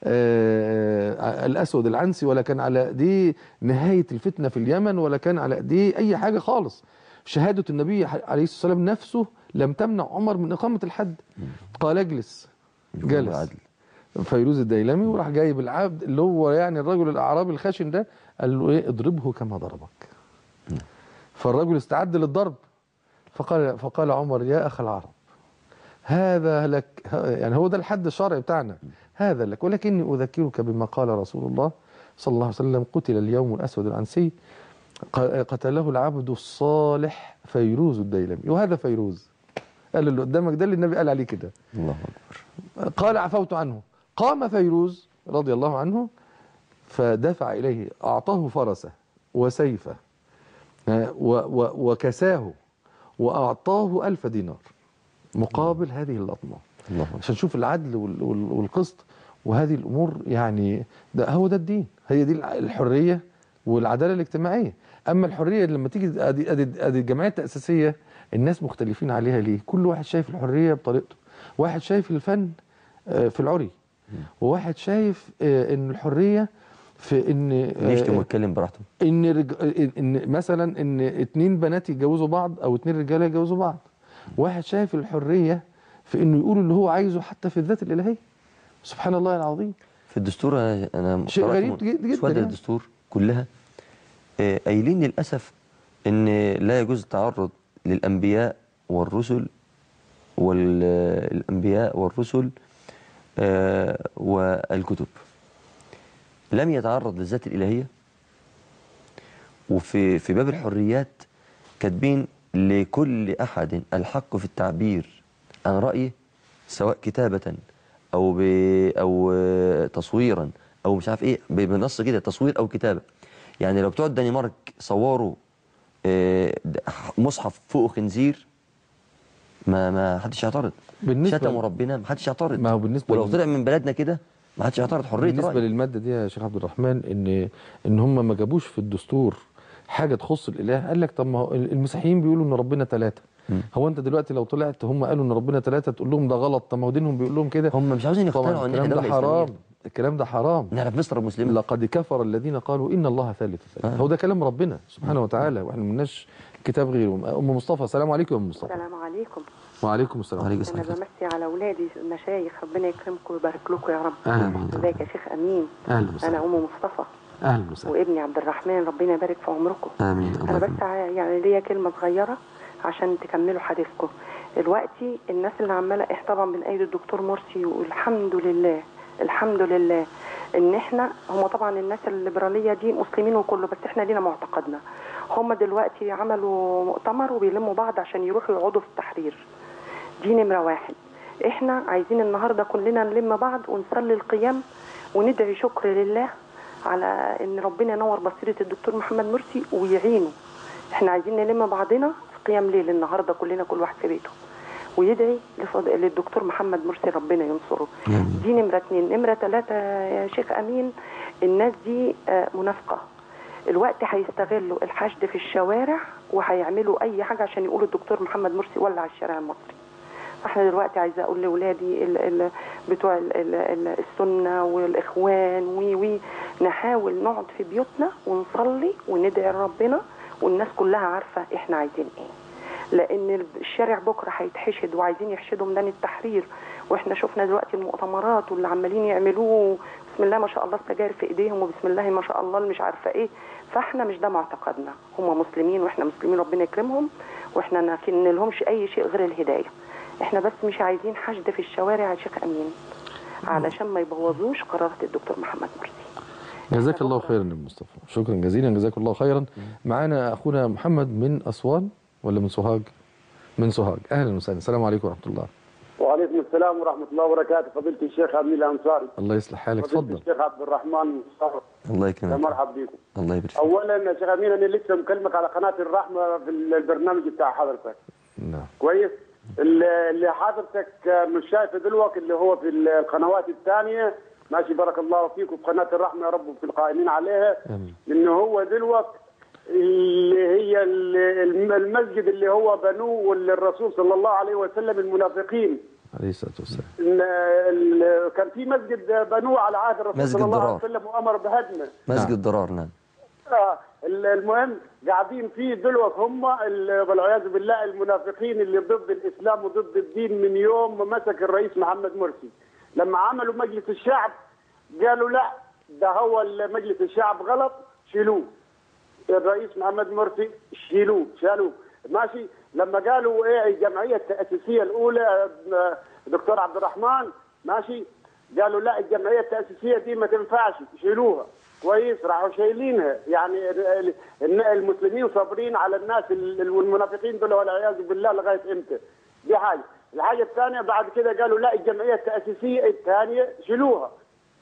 آه، الاسود العنسي ولا كان على ايديه نهايه الفتنه في اليمن ولا كان على ايديه اي حاجه خالص شهاده النبي عليه الصلاه والسلام نفسه لم تمنع عمر من اقامه الحد قال اجلس جلس عدل. فيروز الديلمي وراح جايب العبد اللي هو يعني الرجل الاعرابي الخشن ده قال له ايه اضربه كما ضربك فالرجل استعد للضرب فقال فقال عمر يا اخ العرب هذا لك يعني هو ده الحد الشرعي بتاعنا هذا لك ولكني اذكرك بما قال رسول الله صلى الله عليه وسلم قتل اليوم الاسود العنسي ق- قتله العبد الصالح فيروز الديلمي وهذا فيروز قال اللي قدامك ده اللي النبي قال عليه كده الله اكبر قال عفوت عنه قام فيروز رضي الله عنه فدفع إليه أعطاه فرسه وسيفه آه، و- و- وكساه وأعطاه ألف دينار مقابل هذه اللطمة الله أكبر. عشان نشوف العدل وال- وال- والقسط وهذه الأمور يعني ده هو ده الدين هي دي الع- الحرية والعدالة الاجتماعية أما الحرية لما تيجي أدي, أدي, أدي الجمعية التأسيسية الناس مختلفين عليها ليه كل واحد شايف الحرية بطريقته واحد شايف الفن آه، في العري وواحد شايف آه، ان الحريه في ان آه، يشتم ويتكلم براحته ان رج... ان مثلا ان اتنين بنات يتجوزوا بعض او اتنين رجاله يتجوزوا بعض واحد شايف الحريه في انه يقول اللي هو عايزه حتى في الذات الالهيه سبحان الله العظيم في الدستور انا انا شيء قرأت غريب من- جد- جدا مسودة يعني. الدستور كلها آه، قايلين للاسف ان لا يجوز التعرض للانبياء والرسل والانبياء والرسل آه، والكتب لم يتعرض للذات الالهيه وفي في باب الحريات كاتبين لكل احد الحق في التعبير عن رايه سواء كتابه او ب او آه، تصويرا او مش عارف ايه ب- بنص كده تصوير او كتابه يعني لو بتوع الدنمارك صوروا آه، د- مصحف فوق خنزير ما ما حدش يعترض بالنسبة شتموا ل- ربنا ما حدش يعترض ما هو بالنسبة ولو لل- طلع من بلدنا كده ما حدش يعترض حريه بالنسبه رأي للماده دي يا شيخ عبد الرحمن ان ان هم ما جابوش في الدستور حاجه تخص الاله قال لك طب ما هو المسيحيين بيقولوا ان ربنا ثلاثه هو انت دلوقتي لو طلعت هم قالوا ان ربنا ثلاثه تقول لهم ده غلط طب ما هو دينهم بيقول لهم كده هم مش عاوزين يقتنعوا طبعا ان الكلام احنا ده دوله حرام إسلامية. الكلام ده حرام نعرف مصر مسلمه لقد كفر الذين قالوا ان الله ثالث ثلاثه آه. هو ده كلام ربنا سبحانه وتعالى واحنا مالناش كتاب غيره ام مصطفى السلام عليكم يا ام مصطفى السلام عليكم وعليكم السلام وعليكم انا السلام بمسي على اولادي المشايخ ربنا يكرمكم ويبارك لكم يا رب اهلا وسهلا ازيك يا شيخ امين اهلا انا وسهلا ام مصطفى اهلا وسهلا وابني عبد الرحمن ربنا يبارك في عمركم امين الله انا بس يكرمك. ع- يعني ليا كلمه صغيره عشان تكملوا حديثكم دلوقتي الناس اللي عماله إح- طبعا بنأيد الدكتور مرسي والحمد لله الحمد لله ان احنا هم طبعا الناس الليبراليه دي مسلمين وكله بس احنا لينا معتقدنا هم دلوقتي عملوا مؤتمر وبيلموا بعض عشان يروحوا يقعدوا في التحرير دي نمره واحد احنا عايزين النهارده كلنا نلم بعض ونصلي القيام وندعي شكر لله على ان ربنا ينور بصيره الدكتور محمد مرسي ويعينه احنا عايزين نلم بعضنا في قيام ليل النهارده كلنا كل واحد في بيته ويدعي لفض- للدكتور محمد مرسي ربنا ينصره دي نمرة اتنين نمرة تلاتة يا شيخ أمين الناس دي آه، منافقة الوقت هيستغلوا الحشد في الشوارع وهيعملوا أي حاجة عشان يقولوا الدكتور محمد مرسي ولع الشارع المصري احنا دلوقتي عايزه اقول لاولادي ال ال بتوع ال ال ال السنه والاخوان وي وي نحاول نقعد في بيوتنا ونصلي وندعي لربنا والناس كلها عارفه احنا عايزين ايه لان الشارع بكره هيتحشد وعايزين يحشدوا ميدان التحرير واحنا شفنا دلوقتي المؤتمرات واللي عمالين يعملوه بسم الله ما شاء الله السجاير في ايديهم وبسم الله ما شاء الله اللي مش عارفه ايه فاحنا مش ده معتقدنا هم مسلمين واحنا مسلمين ربنا يكرمهم واحنا ما لهمش اي شيء غير الهدايه احنا بس مش عايزين حشد في الشوارع يا شيخ امين علشان ما يبوظوش قرارات الدكتور محمد مرسي جزاك الله خيرا يا مصطفى شكرا جزيلا جزاك الله خيرا معانا اخونا محمد من اسوان ولا من سوهاج من سوهاج اهلا وسهلا السلام عليكم ورحمه الله وعليكم السلام ورحمة الله وبركاته فضيلة الشيخ أمين الأنصاري الله يصلح حالك فضيلة اتفضل الشيخ عبد الرحمن مصطفى الله يا يكرمك مرحب بكم الله يبارك فيك أولا يا شيخ أمين أنا لسه مكلمك على قناة الرحمة في البرنامج بتاع حضرتك نعم كويس اللي اللي حضرتك مش شايفه دلوقتي اللي هو في القنوات الثانية ماشي بارك الله فيكم في قناة الرحمة يا رب وفي القائمين عليها امين إن هو دلوقتي اللي هي ال- المسجد اللي هو بنوه واللي الرسول صلى الله عليه وسلم المنافقين عليه الصلاه والسلام إن ال- كان في مسجد بنوه على عهد الرسول مسجد صلى الله عليه ضرار. وسلم وامر بهدمه مسجد ضرار نعم آه ال- المهم قاعدين فيه دلوقتي هم ال- والعياذ بالله المنافقين اللي ضد الاسلام وضد الدين من يوم ما مسك الرئيس محمد مرسي لما عملوا مجلس الشعب قالوا لا ده هو ال- مجلس الشعب غلط شيلوه الرئيس محمد مرسي شيلوه شالوه ماشي لما قالوا ايه الجمعيه التاسيسيه الاولى آه، دكتور عبد الرحمن ماشي قالوا لا الجمعيه التاسيسيه دي ما تنفعش شيلوها كويس راحوا شايلينها يعني ال- ال- المسلمين صابرين على الناس ال- المنافقين دول والعياذ بالله لغايه امتى دي حاجه الحاجه الثانيه بعد كده قالوا لا الجمعيه التاسيسيه الثانيه شيلوها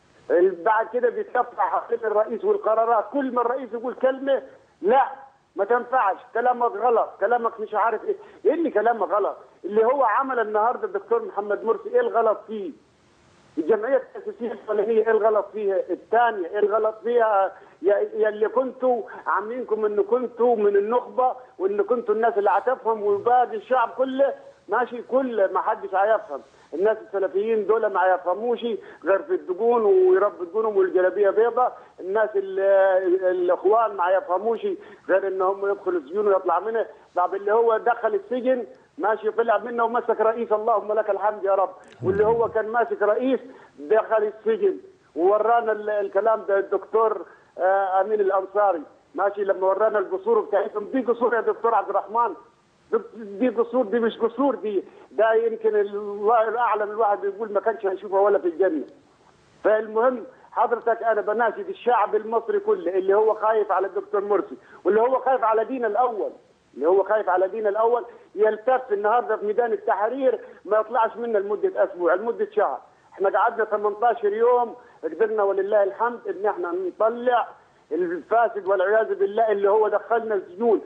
بعد كده بيترفع حوالين الرئيس والقرارات كل ما الرئيس يقول كلمه لا ما تنفعش كلامك غلط كلامك مش عارف ايه ايه اللي كلامك غلط اللي هو عمل النهارده الدكتور محمد مرسي ايه الغلط فيه الجمعيه التاسيسيه الفلانيه ايه الغلط فيها؟ الثانيه ايه الغلط فيها؟ يا يا اللي كنتوا عاملينكم ان كنتوا من النخبه وان كنتوا الناس اللي هتفهم وباقي الشعب كله ماشي كل ما حدش هيفهم الناس السلفيين دول ما هيفهموش غير في الدقون ويربوا دقونهم والجلابيه بيضة الناس ال- الاخوان ما هيفهموش غير ان هم يدخلوا السجون ويطلع منها طب اللي هو دخل السجن ماشي طلع منه ومسك رئيس اللهم لك الحمد يا رب واللي هو كان ماسك رئيس دخل السجن وورانا ال- الكلام ده الدكتور آه، امين الانصاري ماشي لما ورانا القصور بتاعتهم دي قصور يا دكتور عبد الرحمن دي قصور دي مش قصور دي ده يمكن الله الاعلم الواحد يقول ما كانش هيشوفها ولا في الجنه فالمهم حضرتك انا بناشد الشعب المصري كله اللي هو خايف على الدكتور مرسي واللي هو خايف على دين الاول اللي هو خايف على دين الاول يلتف النهارده في ميدان التحرير ما يطلعش منا لمده اسبوع لمده شهر احنا قعدنا 18 يوم قدرنا ولله الحمد ان احنا نطلع الفاسد والعياذ بالله اللي هو دخلنا السجون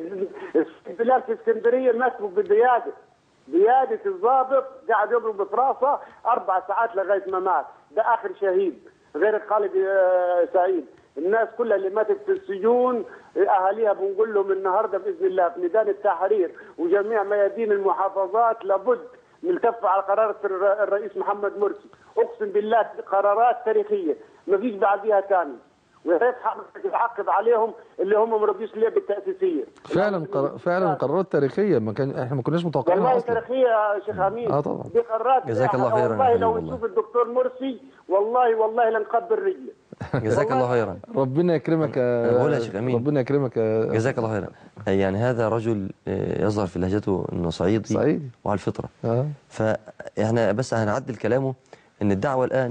البلاد في اسكندريه مسبوق بالزياده زيادة الضابط قاعد يضرب في راسه اربع ساعات لغايه ما مات ده اخر شهيد غير خالد آه، سعيد الناس كلها اللي ماتت في السجون اهاليها بنقول لهم النهارده باذن الله في ميدان التحرير وجميع ميادين المحافظات لابد نلتف على قرار الر- الرئيس محمد مرسي اقسم بالله قرارات تاريخيه ما فيش بعديها ثاني ويا ريت حضرتك تعقب عليهم اللي هم ما رضيوش ليه بالتاسيسيه فعلا قر... فعلا قرارات تاريخيه ما كان احنا ما كناش متوقعينها والله اصلا تاريخية يا شيخ امين آه طبعا. دي قرارات جزاك الله خيرا والله يا لو حبيب الله. نشوف الدكتور مرسي والله والله لنقبل رجله جزاك الله خيرا ربنا يكرمك يا أنا بقول يا شيخ أمين. ربنا يكرمك يا جزاك الله خيرا يعني هذا رجل آه، يظهر في لهجته انه صعيدي صعيدي. وعلى الفطره اه فاحنا بس هنعدل كلامه ان الدعوه الان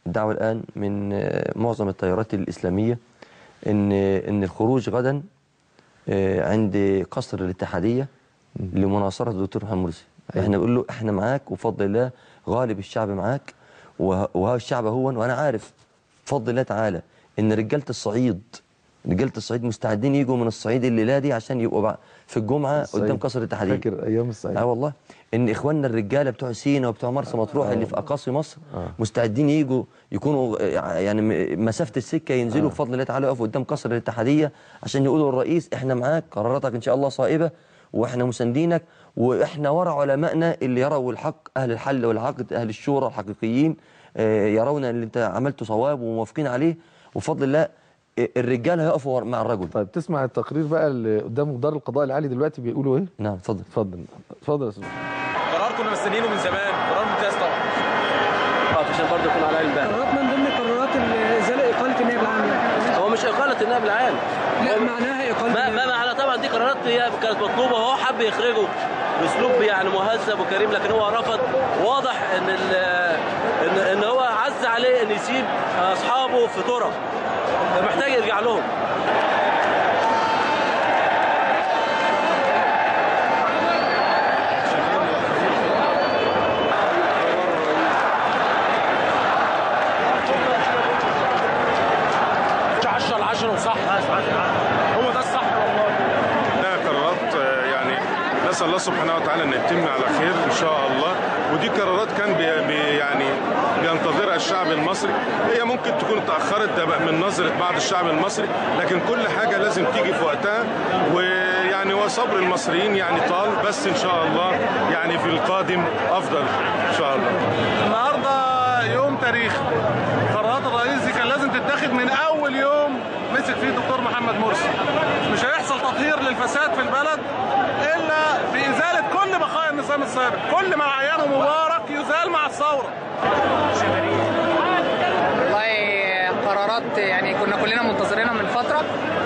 الدعوة الآن من آه، معظم التيارات الإسلامية إن إن الخروج غدا آه، عند قصر الاتحادية لمناصرة الدكتور محمد مرسي احنا بنقول له احنا معاك وبفضل الله غالب الشعب معاك وه- وهذا الشعب هو وانا عارف بفضل الله تعالى ان رجاله الصعيد رجاله الصعيد مستعدين يجوا من الصعيد الليله دي عشان يبقوا بع- في الجمعه الصعيد. قدام قصر الاتحاديه فاكر ايام الصعيد اه والله ان اخواننا الرجاله بتوع سينا وبتوع مرسى مطروح اللي في اقاصي مصر مستعدين يجوا يكونوا آه، يعني م- مسافه السكه ينزلوا بفضل الله تعالى يقفوا قدام قصر الاتحاديه عشان يقولوا للرئيس احنا معاك قراراتك ان شاء الله صائبه واحنا مساندينك واحنا ورا علمائنا اللي يروا الحق اهل الحل والعقد اهل الشورى الحقيقيين آه، يرون اللي انت عملته صواب وموافقين عليه وبفضل الله آه، الرجال هيقفوا ور- مع الرجل طيب تسمع التقرير بقى اللي قدام دار القضاء العالي دلوقتي بيقولوا ايه نعم اتفضل اتفضل اتفضل يا استاذ قرار كنا مستنيينه من زمان قرار ممتاز طبعا اه عشان برضه يكون عليها البال قرارات من ضمن قرارات ازاله اقاله النائب العام يعني هو مش اقاله النائب العام لا هو- معناها اقاله ما ما معنى طبعا دي قرارات هي كانت مطلوبه وهو حب يخرجه باسلوب يعني مهذب وكريم لكن هو رفض واضح ان ال- ان ان هو عز عليه ان يسيب اصحابه في طرق محتاج يرجع لهم عشرة العشرة وصح هو ده الصح والله انها قرارات آه، يعني نسال الله سبحانه وتعالى ان يتم على خير ان شاء الله ودي قرارات كان بي بي يعني بينتظرها الشعب المصري هي ممكن تكون اتاخرت ده بقى من نظره بعض الشعب المصري لكن كل حاجه لازم تيجي في وقتها ويعني وصبر المصريين يعني طال بس ان شاء الله يعني في القادم افضل ان شاء الله النهارده يوم تاريخي قرارات الرئيس دي كان لازم تتاخد من اول يوم مسك فيه الدكتور محمد مرسي مش هيحصل تطهير للفساد في البلد الا بازاله كل بقايا النظام السابق كل ما عينه مبارك يزال مع الثوره والله قرارات يعني كنا كلنا منتظرينها من فتره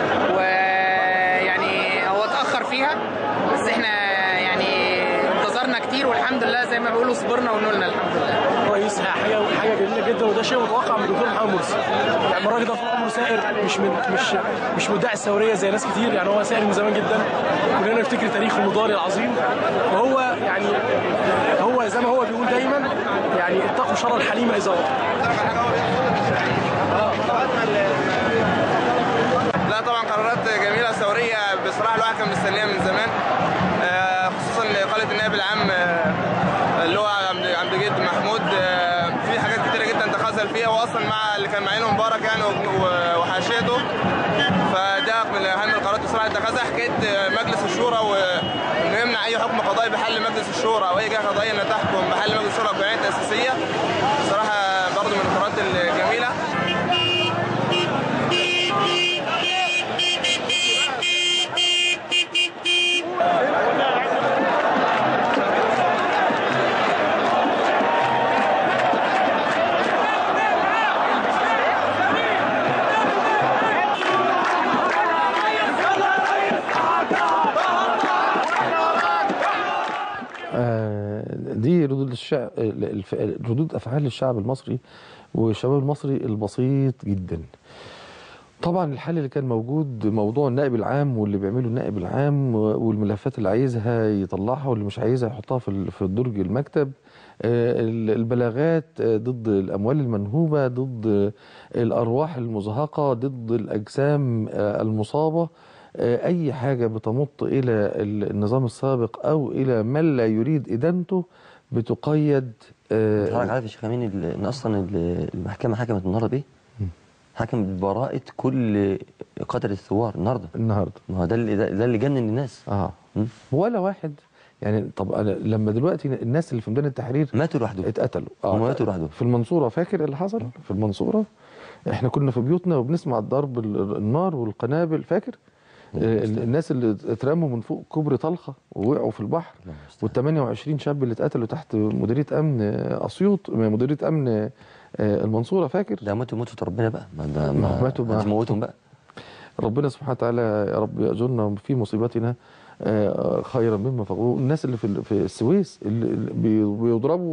ويعني هو اتاخر فيها بس احنا يعني انتظرنا كتير والحمد لله زي ما بيقولوا صبرنا ونولنا الحمد لله رئيس حاجه حاجه جميله جدا وده شيء متوقع من الدكتور محمد مرسي يعني الراجل ده طول عمره سائر مش من مش مش مدعي الثوريه زي ناس كتير يعني هو سائر من زمان جدا كلنا نفتكر تاريخه المضاري العظيم وهو يعني هو زي ما هو بيقول دايما يعني اتقوا شر الحليم اذا وقع لا طبعا قرارات جميله ثوريه بصراحه الواحد كان مستنيها من زمان آه، خصوصا اقاله النائب العام آه، اللي هو عبد عبد الجيد محمود آه، في حاجات كتيره جدا تخاذل فيها واصلا مع اللي كان معينه مبارك يعني و- و- وحاشيته فده من اهم القرارات بصراحه اتخذها حكايه آه، مجلس الشورى وانه يمنع اي حكم قضائي بحل مجلس الشورى او اي جهه قضائيه انها تحكم بحل مجلس الشورى بجمعيه تاسيسيه بصراحه برضو من القرارات الجميله آه، دي ردود الشعب الف- ردود افعال الشعب المصري والشباب المصري البسيط جدا طبعا الحل اللي كان موجود موضوع النائب العام واللي بيعمله النائب العام والملفات اللي عايزها يطلعها واللي مش عايزها يحطها في ال- في درج المكتب آه، ال- البلاغات آه، ضد الاموال المنهوبه ضد الارواح المزهقه ضد الاجسام آه، المصابه آه، اي حاجه بتمط الى ال- النظام السابق او الى من لا يريد ادانته بتقيد آه، حضرتك عارف يا شيخ امين ال- ان اصلا ال- المحكمه حكمت النهارده بايه؟ حكمت ببراءه كل قتل الثوار النهارده النهارده ما هو ده اللي ده, ده اللي جنن الناس اه ولا واحد يعني طب أنا لما دلوقتي الناس اللي في ميدان التحرير ماتوا لوحدهم اتقتلوا هم ماتوا لوحدهم في المنصوره فاكر اللي حصل في المنصوره احنا كنا في بيوتنا وبنسمع ضرب ال- النار والقنابل فاكر آه، ال- الناس اللي اترموا من فوق كوبري طلخه ووقعوا في البحر وال 28 شاب اللي اتقتلوا تحت مديريه امن آه، اسيوط مديريه امن آه، المنصوره فاكر ده ماتوا موتة ربنا بقى ما ده ما ما ماتوا بقى. هتموتهم بقى ربنا سبحانه وتعالى يا رب يأجرنا في مصيبتنا آه، خيرا مما فقدوا الناس اللي في ال- في السويس اللي اللي بي- بيضربوا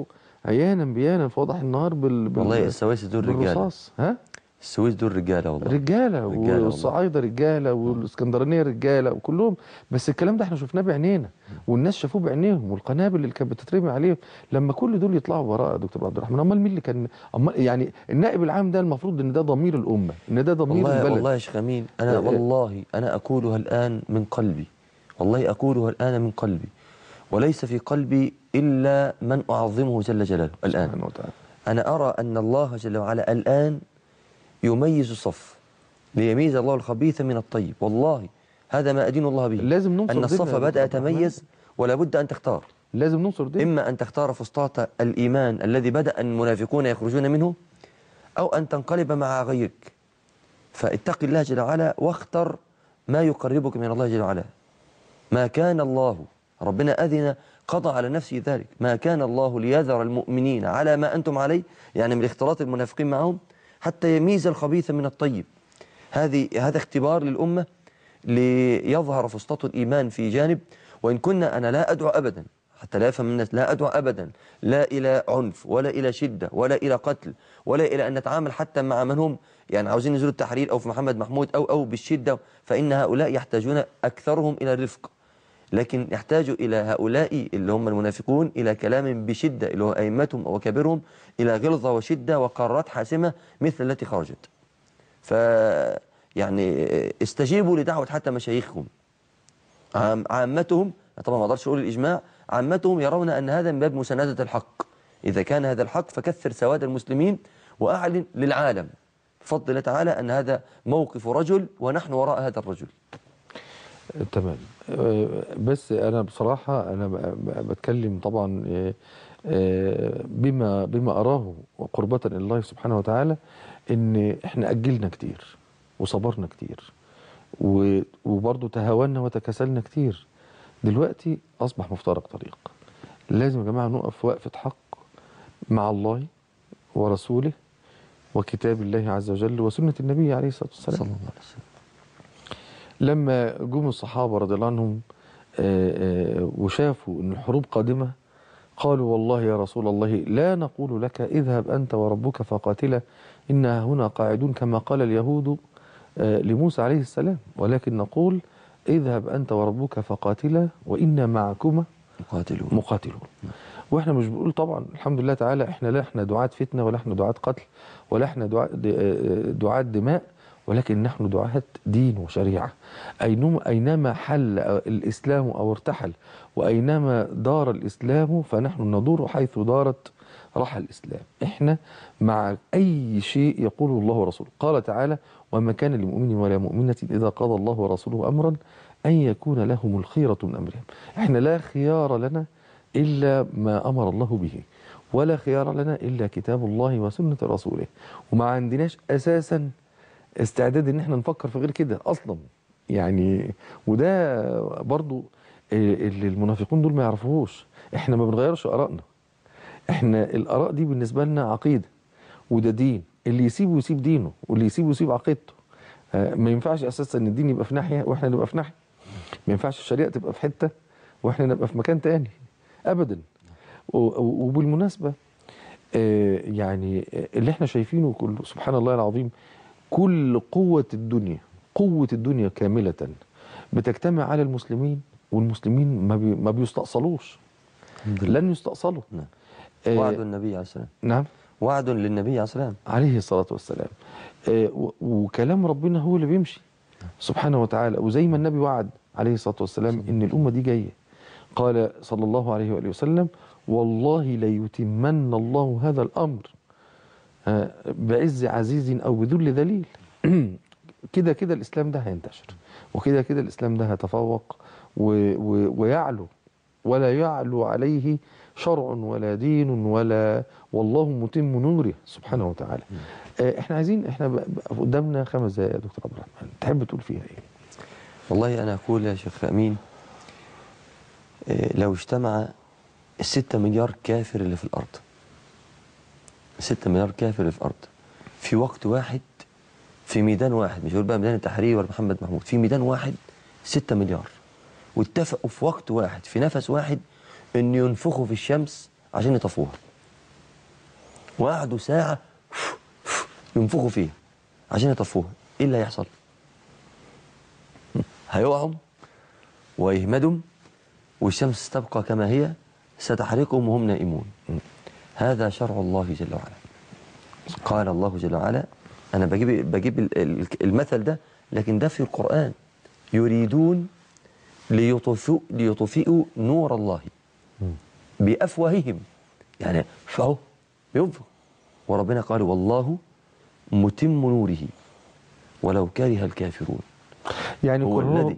عيانا بيانا في وضح النهار بال, بال... والله السواسي دول رجاله بالرصاص ها السويس دول رجاله والله رجاله رجالة والله. والصعايده رجاله والاسكندرانيه رجاله وكلهم بس الكلام ده احنا شفناه بعينينا والناس شافوه بعينيهم والقنابل اللي كانت بتترمي عليهم لما كل دول يطلعوا براءه يا دكتور عبد الرحمن امال مين اللي كان امال يعني النائب العام ده المفروض ان ده ضمير الامه ان ده ضمير والله البلد والله يا شيخ امين انا آه، والله انا اقولها الان من قلبي والله اقولها الان من قلبي وليس في قلبي الا من اعظمه جل جلاله الان سبحانه وتعالى انا ارى ان الله جل وعلا الان يميز الصف ليميز الله الخبيث من الطيب والله هذا ما ادين الله به لازم ننصر ان ديننا الصف يا بدا دكتور عبد الرحمن. يتميز ولا بد ان تختار لازم ننصر دين إما أن تختار فسطاط الإيمان الذي بدأ المنافقون يخرجون منه أو أن تنقلب مع غيرك فاتق الله جل وعلا واختر ما يقربك من الله جل وعلا ما كان الله ربنا أذن قضى على نفسه ذلك ما كان الله ليذر المؤمنين على ما أنتم عليه يعني من اختلاط المنافقين معهم حتى يميز الخبيث من الطيب هذه هذا اختبار للأمة ليظهر فسطاط الإيمان في جانب وإن كنا أنا لا أدعو أبدا حتى لا يفهم الناس لا أدعو أبدا لا إلى عنف ولا إلى شدة ولا إلى قتل ولا إلى أن نتعامل حتى مع من هم يعني عاوزين ينزلوا التحرير أو في محمد محمود أو أو بالشدة فإن هؤلاء يحتاجون أكثرهم إلى الرفق لكن يحتاج إلى هؤلاء اللي هم المنافقون إلى كلام بشدة اللي هو أئمتهم وكبيرهم إلى غلظة وشدة وقرارات حاسمة مثل التي خرجت ف يعني استجيبوا لدعوة حتى مشايخهم عام عامتهم طبعا ما اقدرش اقول الاجماع عامتهم يرون ان هذا من باب مسانده الحق اذا كان هذا الحق فكثر سواد المسلمين واعلن للعالم بفضل الله تعالى ان هذا موقف رجل ونحن وراء هذا الرجل تمام آه، بس انا بصراحه انا ب- ب- بتكلم طبعا آه، آه، بما بما اراه قربة الى الله سبحانه وتعالى ان احنا اجلنا كتير وصبرنا كتير و- وبرضه تهاونا وتكاسلنا كتير دلوقتي اصبح مفترق طريق لازم يا جماعه نقف وقفه حق مع الله ورسوله وكتاب الله عز وجل وسنه النبي عليه الصلاه والسلام صلى الله عليه وسلم لما جم الصحابة رضي الله عنهم آه، آه، وشافوا أن الحروب قادمة قالوا والله يا رسول الله لا نقول لك اذهب أنت وربك فقاتلا إنا هنا قاعدون كما قال اليهود آه، لموسى عليه السلام ولكن نقول اذهب أنت وربك فقاتلا وإنا معكما مقاتلون مقاتلون واحنا مش بنقول طبعا الحمد لله تعالى احنا لا احنا دعاة فتنة ولا احنا دعاة قتل ولا احنا دعاة دعاة دماء ولكن نحن دعاة دين وشريعة أينما, أينما حل الإسلام أو ارتحل وأينما دار الإسلام فنحن ندور حيث دارت رحى الإسلام احنا مع أي شيء يقوله الله ورسوله قال تعالى وما كان لمؤمن ولا مؤمنة إذا قضى الله ورسوله أمرا أن يكون لهم الخيرة من أمرهم احنا لا خيار لنا إلا ما أمر الله به ولا خيار لنا إلا كتاب الله وسنة رسوله وما عندناش أساسا استعداد ان احنا نفكر في غير كده اصلا يعني وده برضو اللي المنافقون دول ما يعرفوهوش احنا ما بنغيرش ارائنا احنا الاراء دي بالنسبه لنا عقيده وده دين اللي يسيبه يسيب دينه واللي يسيبه يسيب عقيدته آه، ما ينفعش اساسا ان الدين يبقى في ناحيه واحنا نبقى في ناحيه ما ينفعش الشريعه تبقى في حته واحنا نبقى في مكان تاني ابدا و- و- وبالمناسبه آه، يعني آه، اللي احنا شايفينه كله سبحان الله العظيم كل قوة الدنيا قوة الدنيا كاملة بتجتمع على المسلمين والمسلمين ما, بي ما بيستأصلوش لن يستأصلوا نعم. آه، وعد النبي عليه السلام نعم وعد للنبي عليه السلام عليه الصلاة والسلام آه، و- وكلام ربنا هو اللي بيمشي سبحانه وتعالى وزي ما النبي وعد عليه الصلاة والسلام إن الأمة دي جاية قال صلى الله عليه وآله وسلم والله ليتمن الله هذا الأمر آه، بعز عزيز أو بذل ذليل كده كده الإسلام ده هينتشر وكده كده الإسلام ده هيتفوق و- و- ويعلو ولا يعلو عليه شرع ولا دين ولا والله متم نوره سبحانه وتعالى آه، احنا عايزين احنا ب- ب- قدامنا خمس دقائق يا دكتور عبد الرحمن تحب تقول فيها ايه والله أنا أقول يا شيخ أمين إيه، لو اجتمع الستة مليار كافر اللي في الأرض ستة مليار كافر اللي في الأرض في وقت واحد في ميدان واحد مش هقول بقى ميدان التحرير ولا محمد محمود في ميدان واحد ستة مليار واتفقوا في وقت واحد في نفس واحد ان ينفخوا في الشمس عشان يطفوها وقعدوا ساعة ينفخوا فيها عشان يطفوها ايه اللي هيحصل هيقعوا ويهمدوا والشمس تبقى كما هي ستحرقهم وهم نائمون هذا شرع الله جل وعلا قال الله جل وعلا أنا بجيب, بجيب ال- ال- المثل ده لكن ده في القرآن يريدون ليطفئوا, ليطفئوا نور الله بأفواههم يعني فهو ينفق وربنا قال والله متم نوره ولو كره الكافرون يعني هو كرههم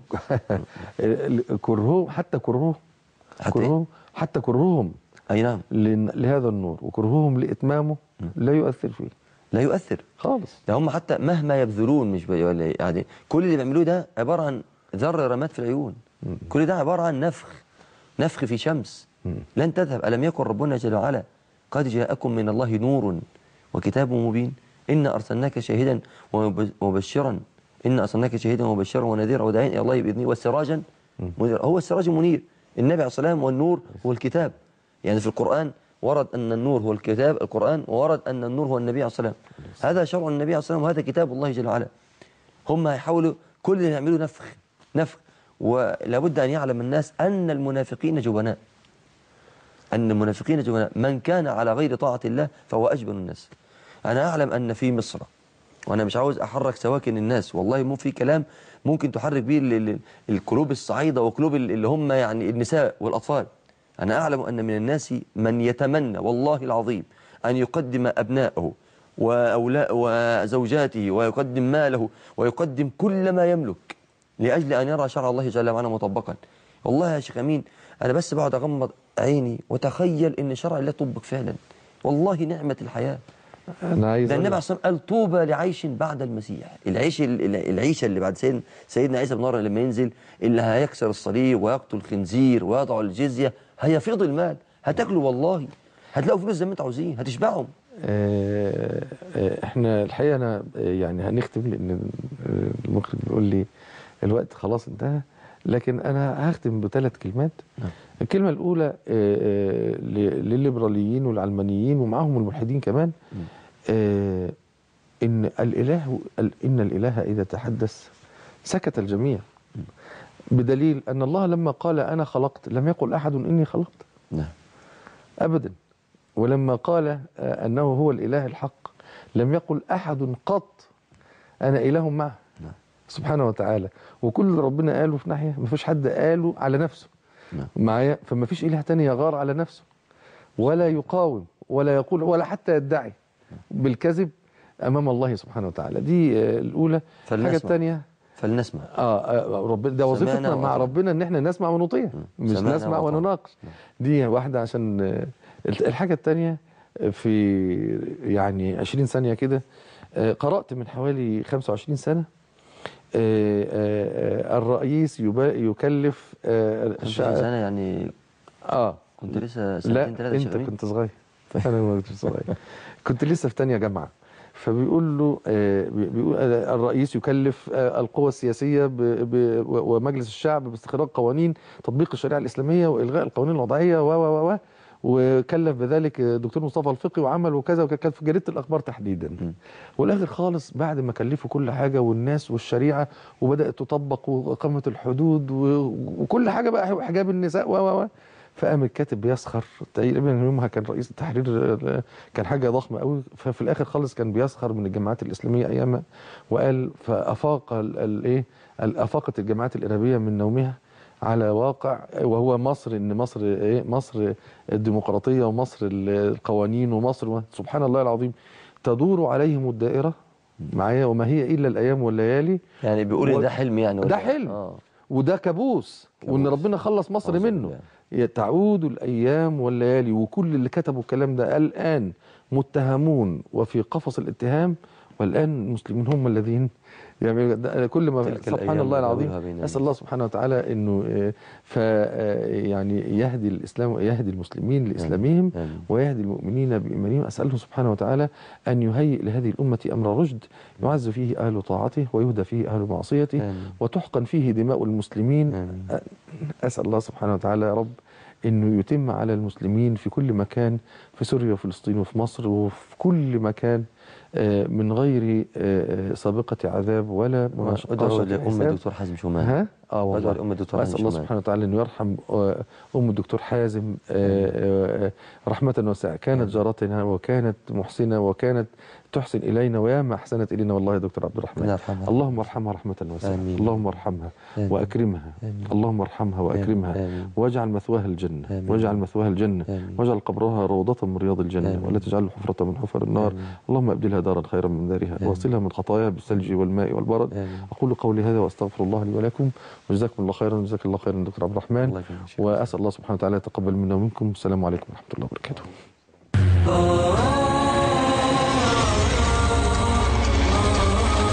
كرههم حتى كرههم كرههم حتى كرههم اي نعم لهذا النور وكرههم لاتمامه لا يؤثر فيه لا يؤثر خالص ده هم حتى مهما يبذلون مش بي... ولا يعني كل اللي بيعملوه ده عبارة عن ذر رماد في العيون كل ده عبارة عن نفخ نفخ في شمس لن تذهب ألم يكن ربنا جل وعلا قد جاءكم من الله نور وكتاب مبين إنا أرسلناك شاهدا ومب- ومبشرا إنا أرسلناك شاهدا ومبشرا ونذيرا وداعيا إلى الله بإذنه وسراجا منيرا هو السراج المنير النبي عليه الصلاة والسلام والنور هو الكتاب يعني في القرآن ورد أن النور هو الكتاب القرآن وورد أن النور هو النبي عليه الصلاة والسلام هذا شرع النبي عليه الصلاة والسلام وهذا كتاب الله جل وعلا هم هيحاولوا كل اللي يعملوا نفخ نفخ ولابد أن يعلم الناس أن المنافقين جبناء أن المنافقين جبناء من كان على غير طاعة الله فهو أجبن الناس أنا أعلم أن في مصر وأنا مش عاوز أحرك سواكن الناس والله مو في كلام ممكن تحرك به ال- ال- القلوب الصعيدة وقلوب ال- اللي هم يعني النساء والأطفال أنا أعلم أن من الناس من يتمنى والله العظيم أن يقدم أبنائه وأولا وزوجاته ويقدم ماله ويقدم كل ما يملك لأجل أن يرى شرع الله جل وعلا مطبقا والله يا شيخ أمين أنا بس بقعد أغمض عيني وتخيل أن شرع الله طبق فعلا والله نعمة الحياة انا عايز ده أقول النبي عليه لك- الصلاة والسلام قال طوبى لعيش بعد المسيح العيش ال- العيشة اللي بعد سيدنا, سيدنا عيسى بن مريم لما ينزل اللي هيكسر الصليب ويقتل الخنزير ويضع الجزية هيفيض المال هتاكلوا والله هتلاقوا فلوس زي ما انتوا عاوزين هتشبعهم آه، آه، احنا الحقيقه انا آه، يعني هنختم لان آه، المخرج بيقول لي الوقت خلاص انتهى لكن انا هختم بثلاث كلمات الكلمه الاولى آه، آه، ل- للليبراليين والعلمانيين ومعاهم الملحدين كمان آه، ان الاله ال- ان الاله اذا تحدث سكت الجميع بدليل ان الله لما قال انا خلقت لم يقل احد اني خلقت نعم ابدا ولما قال آه، انه هو الاله الحق لم يقل احد قط انا اله معه سبحانه وتعالى وكل اللي ربنا قاله في ناحيه ما فيش حد قاله على نفسه معايا فما فيش اله تاني يغار على نفسه ولا يقاوم ولا يقول ولا حتى يدعي بالكذب امام الله سبحانه وتعالى دي آه، الاولى الحاجه فلنسمع. الثانيه فلنسمع اه آه، ربنا ده سمعنا وظيفتنا مع وأطعنا. ربنا ان احنا نسمع ونطيع مش سمعنا نسمع وأطعنا. ونناقش دي واحده عشان آه، الحاجه الثانيه في يعني 20 ثانيه كده آه، قرات من حوالي 25 سنه آه، آه، آه، الرئيس يبا- يكلف آه، 25 سنة يعني اه كنت لسه لا سنتين ثلاثة انت شغالين كنت صغير انا ما كنتش صغير كنت لسه في تانية جامعه فبيقول له آه، بي- بيقول آه، الرئيس يكلف آه، القوى السياسيه ب- ب- و- ومجلس الشعب باستخراج قوانين تطبيق الشريعه الاسلاميه والغاء القوانين الوضعيه و و و و وكلف بذلك دكتور مصطفى الفقي وعمل وكذا وكذا كانت في جريده الاخبار تحديدا والاخر خالص بعد ما كلفوا كل حاجه والناس والشريعه وبدات تطبق واقامه الحدود و- وكل حاجه بقى حجاب النساء و و و فقام الكاتب بيسخر تقريبا يومها كان رئيس التحرير آه، كان حاجه ضخمه قوي ففي الاخر خالص كان بيسخر من الجماعات الاسلاميه ايامها وقال فافاق الايه افاقت الجماعات الارهابيه من نومها على واقع وهو مصر ان مصر ايه مصر الديمقراطيه ومصر القوانين ومصر سبحان الله العظيم تدور عليهم الدائره معايا وما هي الا الايام والليالي يعني بيقول إن و- ده حلم يعني ده ولا- حلم آه. وده كابوس وان ربنا خلص مصر منه تعود الايام والليالي وكل اللي كتبوا الكلام ده الان متهمون وفي قفص الاتهام والان المسلمين هم الذين يعني ده- كل ما تلك سبحان الأيام الله نداولها العظيم بين اسال الله سبحانه وتعالى انه آه، ف آه، يعني يهدي الاسلام يهدي المسلمين لاسلامهم ويهدي المؤمنين بايمانهم اساله سبحانه وتعالى ان يهيئ لهذه الامه امر رشد يعز فيه اهل طاعته ويهدى فيه اهل معصيته وتحقن فيه دماء المسلمين اسال الله سبحانه وتعالى يا رب انه يتم على المسلمين في كل مكان في سوريا وفلسطين وفي مصر وفي كل مكان آه، من غير آه، سابقة عذاب ولا ادعو مشقة لأم حساب. الدكتور حازم شومان ها اه والله ادعو لأم الدكتور واسال حازم الله شومان سبحانه وتعالى انه يرحم آه، ام الدكتور حازم آه، آه، رحمه واسعه كانت جارتنا وكانت محسنه وكانت تحسن الينا وياما احسنت الينا والله يا دكتور عبد الرحمن يرحمها. اللهم ارحمها رحمه واسعه آمين. اللهم ارحمها آمين. واكرمها اللهم ارحمها واكرمها آمين. واجعل مثواها الجنه آمين. واجعل مثواها الجنه آمين. واجعل قبرها روضه من رياض الجنه آمين. ولا تجعله حفره من حفر النار آمين. اللهم ابدلها دارا خيرا من دارها آمين. واصلها من خطاياها بالثلج والماء والبرد آمين. اقول قولي هذا واستغفر الله لي ولكم وجزاكم الله خيرا وجزاك الله خيرا دكتور عبد الرحمن الله يكرمك. واسال الله سبحانه وتعالى يتقبل منا ومنكم السلام عليكم ورحمه الله وبركاته Oh